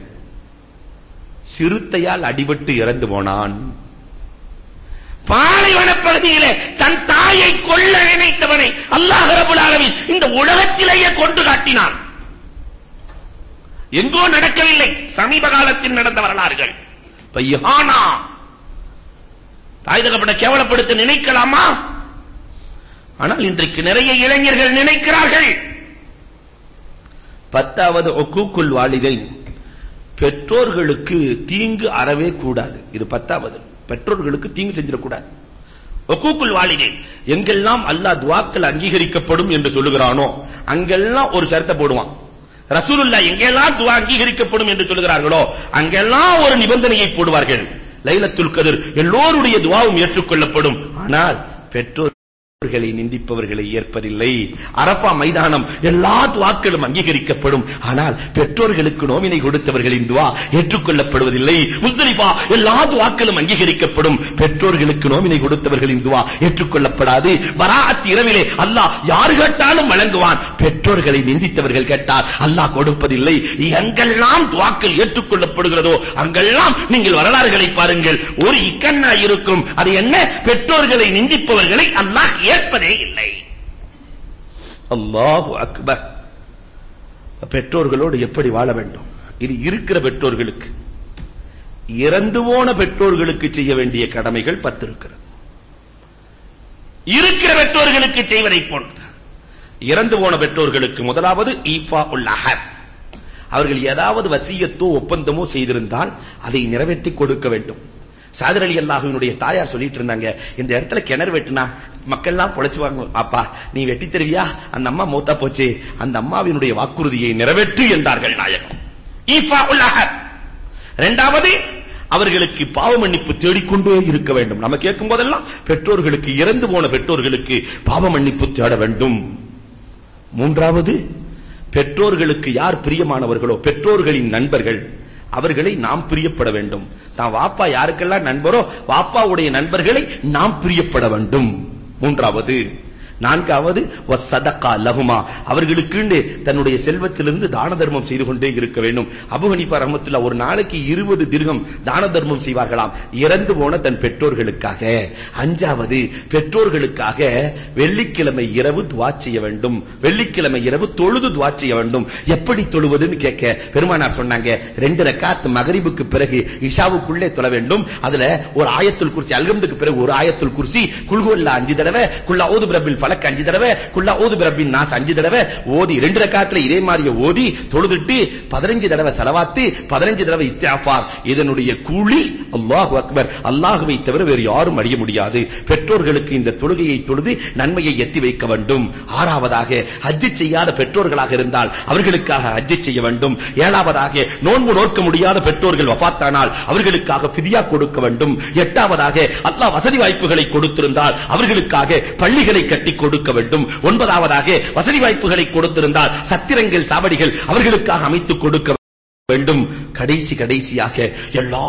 சிறுத்தையால் அடிபட்டு இறந்து போனான் பாலைவன பகுதியிலே தன் தாயை கொல்ல நினைத்தவனை அல்லாஹ் ரபுல் ஆலமீன் இந்த உலகத்திலேயே கொண்டு காட்டினான் எங்கோ நடக்கவில்லை சமீப காலத்தில் நடந்த வரலாறுகள் பையானா தாய் தகப்பட கேவலப்படுத்த நினைக்கலாமா ஆனால் இன்றைக்கு நிறைய இளைஞர்கள் நினைக்கிறார்கள் பத்தாவது ஒக்கூக்குல் வாலிதை பெற்றோர்களுக்கு தீங்கு அறவே கூடாது இது பத்தாவது பெற்றோர்களுக்கு தீங்கு செஞ்சிடக்கூடாது ஒக்கூக்குல் வாலிதை எங்கெல்லாம் அல்லாஹ் துவாக்கள் அங்கீகரிக்கப்படும் என்று சொல்லுகிறானோ அங்கெல்லாம் ஒரு சரத்தை போடுவான் ரசூலுல்லா எங்கெல்லாம் துவா அங்கீகரிக்கப்படும் என்று சொல்லுகிறார்களோ அங்கெல்லாம் ஒரு நிபந்தனையை போடுவார்கள் லைலத்துல் கதிர் எல்லோருடைய துவாவும் ஏற்றுக்கொள்ளப்படும் ஆனால் பெற்றோர் பெற்றோர்களை நிந்திப்பவர்களை ஏற்பதில்லை அரபா மைதானம் எல்லா துவாக்களும் அங்கீகரிக்கப்படும் ஆனால் பெற்றோர்களுக்கு நோவினை கொடுத்தவர்களின் துவா ஏற்றுக்கொள்ளப்படுவதில்லை முஸ்தலிஃபா எல்லா துவாக்களும் அங்கீகரிக்கப்படும் பெற்றோர்களுக்கு நோவினை கொடுத்தவர்களின் துவா ஏற்றுக்கொள்ளப்படாது பராஅத் இரவிலே அல்லாஹ் யார் கேட்டாலும் வழங்குவான் பெற்றோர்களை நிந்தித்தவர்கள் கேட்டால் அல்லாஹ் கொடுப்பதில்லை எங்கெல்லாம் துவாக்கள் ஏற்றுக்கொள்ளப்படுகிறதோ அங்கெல்லாம் நீங்கள் வரலாறுகளை பாருங்கள் ஒரு இக்கண்ணா இருக்கும் அது என்ன பெற்றோர்களை நிந்திப்பவர்களை அல்லாஹ் ஏற்பதே இல்லை அல்லாஹு அக்பர் பெற்றோர்களோடு எப்படி வாழ வேண்டும் இது இருக்கிற பெற்றோர்களுக்கு இறந்து போன பெற்றோர்களுக்கு செய்ய வேண்டிய கடமைகள் பத்து இருக்கிறது இருக்கிற பெற்றோர்களுக்கு செய்வதை போன்று இறந்து போன பெற்றோர்களுக்கு முதலாவது ஈஃபா உல் அஹர் அவர்கள் ஏதாவது வசியத்தோ ஒப்பந்தமோ செய்திருந்தால் அதை நிறைவேற்றி கொடுக்க வேண்டும் சாதர் அலி அல்லாஹுவினுடைய தாயார் சொல்லிட்டு இருந்தாங்க இந்த இடத்துல கிணறு வெட்டினா மக்கள்லாம் பொழைச்சுவாங்க அப்பா நீ வெட்டி தருவியா அந்த அம்மா மூத்தா போச்சு அந்த அம்மாவினுடைய வாக்குறுதியை நிறைவேற்று என்றார்கள் நாயகம் ஈஃபா உல் அஹர் இரண்டாவது அவர்களுக்கு பாவ மன்னிப்பு தேடிக்கொண்டே இருக்க வேண்டும் நம்ம கேட்கும் போதெல்லாம் பெற்றோர்களுக்கு இறந்து போன பெற்றோர்களுக்கு பாவ மன்னிப்பு தேட வேண்டும் மூன்றாவது பெற்றோர்களுக்கு யார் பிரியமானவர்களோ பெற்றோர்களின் நண்பர்கள் அவர்களை நாம் பிரியப்பட வேண்டும் தான் வாப்பா யாருக்கெல்லாம் நண்பரோ வாப்பாவுடைய நண்பர்களை நாம் பிரியப்பட வேண்டும் மூன்றாவது நான்காவது வசதகா லஹுமா அவர்களுக்கு தன்னுடைய செல்வத்திலிருந்து தான தர்மம் செய்து கொண்டே இருக்க வேண்டும் அபு ஹனீஃபா ரஹ்மத்துல்லா ஒரு நாளைக்கு இருபது திர்கம் தான தர்மம் செய்வார்களாம் இறந்து போன தன் பெற்றோர்களுக்காக அஞ்சாவது பெற்றோர்களுக்காக வெள்ளிக்கிழமை இரவு துவா செய்ய வேண்டும் வெள்ளிக்கிழமை இரவு தொழுது துவா செய்ய வேண்டும் எப்படி தொழுவதுன்னு கேட்க பெருமானார் சொன்னாங்க ரெண்டு ரக்காத் மகரிபுக்கு பிறகு இஷாவுக்குள்ளே தொழ வேண்டும் அதுல ஒரு ஆயத்துல் குர்சி அல்கம்துக்கு பிறகு ஒரு ஆயத்துல் குர்சி குல்குல்லா அஞ்சு தடவை குல்லா ஊது பிரபில் ஃபலக் அஞ்சு தடவை குல்லா ஊது பிரபின் நாஸ் அஞ்சு தடவை ஓதி ரெண்டு ரக்காத்துல இதே மாதிரியே ஓதி தொழுதுட்டு பதினஞ்சு தடவை செலவாத்து பதினஞ்சு தடவை இஸ்திஃபார் இதனுடைய கூலி அல்லாஹு அக்பர் அல்லாஹுவை தவிர வேறு யாரும் அறிய முடியாது பெற்றோர்களுக்கு இந்த தொழுகையை தொழுது நன்மையை எத்தி வைக்க வேண்டும் ஆறாவதாக ஹஜ்ஜு செய்யாத பெற்றோர்களாக இருந்தால் அவர்களுக்காக ஹஜ்ஜு செய்ய வேண்டும் ஏழாவதாக நோன்பு நோக்க முடியாத பெற்றோர்கள் வஃபாத்தானால் அவர்களுக்காக ஃபிதியா கொடுக்க வேண்டும் எட்டாவதாக அல்லாஹ் வசதி வாய்ப்புகளை கொடுத்திருந்தால் அவர்களுக்காக பள்ளிகளை கட்டி கொடுக்க வேண்டும் ஒன்பதாவதாக வசதி வாய்ப்புகளை கொடுத்திருந்தால் சத்திரங்கள் சாவடிகள் அவர்களுக்காக அமைத்துக் கொடுக்க வேண்டும் கடைசி கடைசியாக எல்லா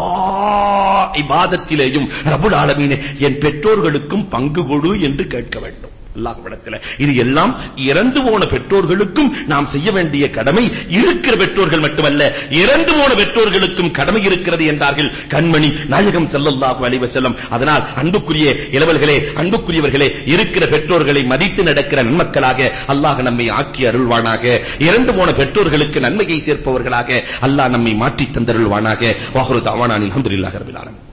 இபாதத்திலேயும் ரபுல் ஆலமீனே என் பெற்றோர்களுக்கும் பங்கு கொடு என்று கேட்க வேண்டும் அல்லாஹ்விடத்தில் இது எல்லாம் இறந்து போன பெற்றோர்களுக்கும் நாம் செய்ய வேண்டிய கடமை இருக்கிற பெற்றோர்கள் மட்டுமல்ல இறந்து போன பெற்றோர்களுக்கும் கடமை இருக்கிறது என்றார்கள் கண்மணி நாயகம் ஸல்லல்லாஹு அலைஹி வஸல்லம் அதனால் அன்புக்குரிய இளவல்களே அன்புக்குரியவர்களே இருக்கிற பெற்றோர்களை மதித்து நடக்கிற நன்மக்களாக அல்லாஹ் நம்மை ஆக்கி அருள்வானாக இறந்து போன பெற்றோர்களுக்கு நன்மையை சேர்ப்பவர்களாக அல்லாஹ் நம்மை மாற்றி தந்தருள்வானாக வாஹ்ரு தவானான் அல்ஹம்துலில்லாஹி ரப்பில் ஆலமீன்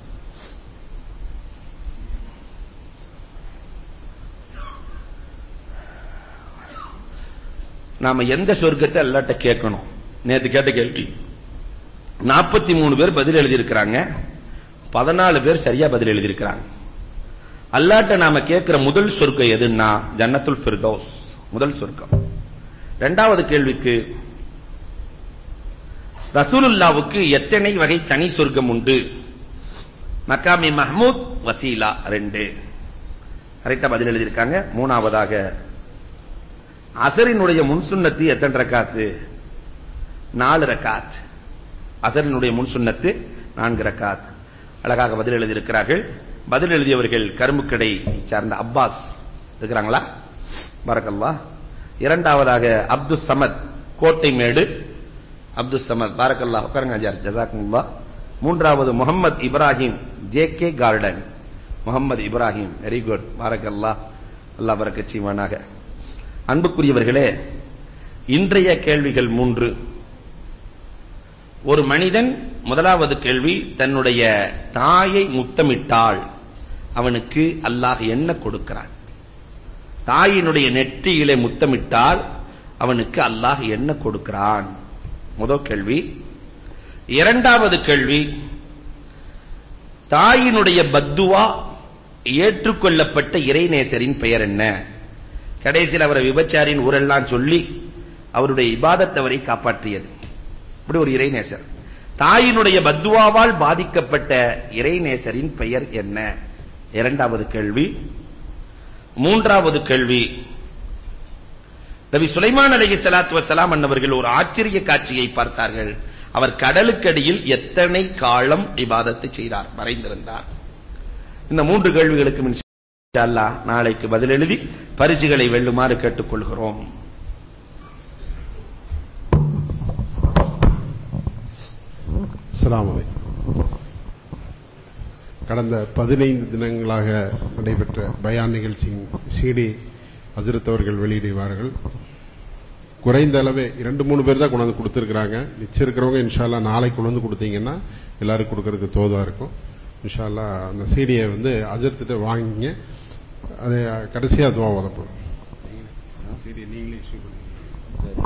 நாம எந்த சொர்க்கத்தை அல்லாட்ட கேட்கணும் நேத்து கேட்ட கேள்வி 43 பேர் பதில் எழுதி இருக்கிறாங்க 14 பேர் சரியா பதில் எழுதி இருக்கிறாங்க அல்லாட்ட நாம கேட்கிற முதல் சொர்க்கம் எதுன்னா ஜன்னத்துல் ஃபிர்தௌஸ் முதல் சொர்க்கம் இரண்டாவது கேள்விக்கு ரசூலுல்லாவுக்கு எத்தனை வகை தனி சொர்க்கம் உண்டு மக்காமி மஹ்மூத் வசீலா ரெண்டு கரெக்டா பதில் எழுதியிருக்காங்க மூணாவதாக அசரினுடைய முன்சுன்னத்து எத்தனை ரக்காத்து நாலு ரக்காத் அசரினுடைய முன்சுன்னத்து நான்கு ரக்காத் அழகாக பதில் எழுதியிருக்கிறார்கள் பதில் எழுதியவர்கள் கரும்புக்கடை சார்ந்த அப்பாஸ் இருக்கிறாங்களா பரக்கல்லா இரண்டாவதாக அப்துல் சமத் கோட்டை மேடு அப்துல் சமத் பாரக்கல்லா உட்காருங்க அஜார் ஜசாக்குல்லா மூன்றாவது Mohammed Ibrahim J K garden Mohammed Ibrahim very good பாரக்கல்லா அல்லாஹ் பரக்கத் செய்வானாக அன்புக்குரியவர்களே இன்றைய கேள்விகள் மூன்று ஒரு மனிதன் முதலாவது கேள்வி தன்னுடைய தாயை முத்தமிட்டால் அவனுக்கு அல்லாஹ் என்ன கொடுக்கிறான் தாயினுடைய நெற்றியிலே முத்தமிட்டால் அவனுக்கு அல்லாஹ் என்ன கொடுக்கிறான் முதல் கேள்வி இரண்டாவது கேள்வி தாயினுடைய பத்துவா ஏற்றுக்கொள்ளப்பட்ட இறைநேசரின் பெயர் என்ன கடைசியில் அவரை விபச்சாரின் ஊரெல்லாம் சொல்லி அவருடைய இபாதத்தவரை காப்பாற்றியது இப்படி ஒரு இறைநேசர் தாயினுடைய பத்துவாவால் பாதிக்கப்பட்ட இறைநேசரின் பெயர் என்ன இரண்டாவது கேள்வி மூன்றாவது கேள்வி நபி சுலைமான் அலஹி சலாத்து வசலாம் அன்னவர்கள் ஒரு ஆச்சரிய காட்சியை பார்த்தார்கள் அவர் கடலுக்கடியில் எத்தனை காலம் இபாதத்தை செய்தார் மறைந்திருந்தார் இந்த மூன்று கேள்விகளுக்கு இன்ஷா அல்லாஹ் நாளைக்கு பதில் எழுதி பரிசுகளை வெல்லுமாறு கேட்டுக்கொள்கிறோம் அஸ்ஸலாமு அலைக்கும் கடந்த பதினைந்து தினங்களாக நடைபெற்ற பயான் நிகழ்ச்சியின் சிடி ஹஜரத் அவர்கள் வெளியிடுவார்கள் குறைந்த அளவே இரண்டு மூணு பேர் தான் கொண்டாந்து கொடுத்துருக்குறாங்க மிச்சம் இருக்கிறவங்க இன்ஷால்லா நாளைக்கு கொண்டு வந்து கொடுத்தீங்கன்னா எல்லாருக்கும் கொடுக்கறதுக்கு தோதா இருக்கும் இன்ஷால்லா அந்த சீடியை வந்து அஜர்த்திட்ட வாங்கிங்க அது கடைசியாக துவா உதப்படும் சீடி நீங்களே இஷ்யூ பண்ணுங்க சரி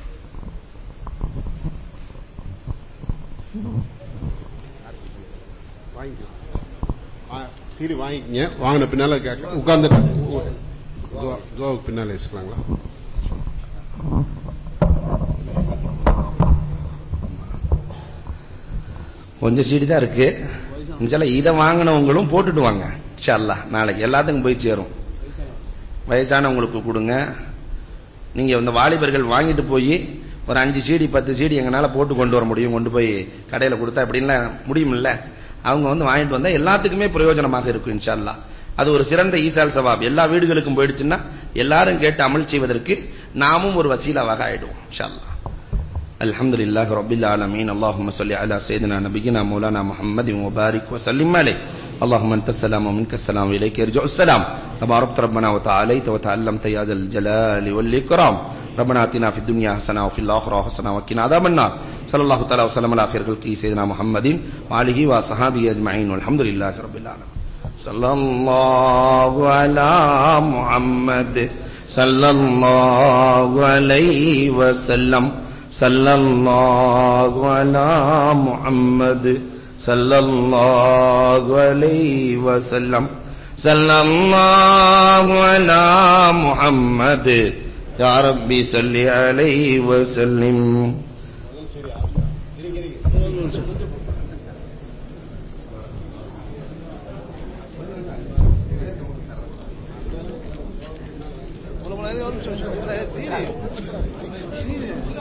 வாங்கிக்கலாம் வா- சீடி வாங்கிக்கங்க வாங்கின பின்னால கேட்க உட்கார்ந்துட்டு துவாவுக்கு பின்னால வச்சுக்கலாங்களா கொஞ்சம் சீடி தான் இருக்கு இன்ஷால்லா இதை வாங்கினவங்களும் போட்டுட்டு வாங்க இன்ஷா அல்லாஹ் நாளைக்கு எல்லாத்துக்கும் போய் சேரும் வயசானவங்களுக்கு கொடுங்க நீங்க இந்த வாலிபர்கள் வாங்கிட்டு போய் ஒரு அஞ்சு சீடி பத்து சீடி எங்கனால போட்டு கொண்டு வர முடியும் கொண்டு போய் கடையில கொடுத்தா அப்படின்லாம் முடியுமில்ல அவங்க வந்து வாங்கிட்டு வந்தா எல்லாத்துக்குமே பிரயோஜனமாக இருக்கும் இன்ஷா அல்லாஹ் அது ஒரு சிறந்த ஈசால் சவாப் எல்லா வீடுகளுக்கும் போயிடுச்சுன்னா எல்லாரும் கேட்டு அமல் செய்வதற்கு நாமும் ஒரு வசீலாவாக ஆயிடுவோம் இன்ஷா அல்லாஹ் الحمد لله رب العالمين اللهم صل على سيدنا نبينا مولانا محمد وبارك وسلم عليه اللهم انت السلام ومنك السلام اليك يرجع السلام تباركت ربنا وتعاليت وتعلمت يا ذا الجلال والاكرام ربنا اتنا في الدنيا حسنه وفي الاخره حسنه وقنا عذاب النار صلى الله تعالى وسلم على خير خلقه سيدنا محمد وآله وصحبه اجمعين والحمد لله رب العالمين صلى الله على محمد صلى الله عليه وسلم صلى الله على محمد صلى الله عليه وسلم صلى الله على محمد يا ربي صل عليه وسلم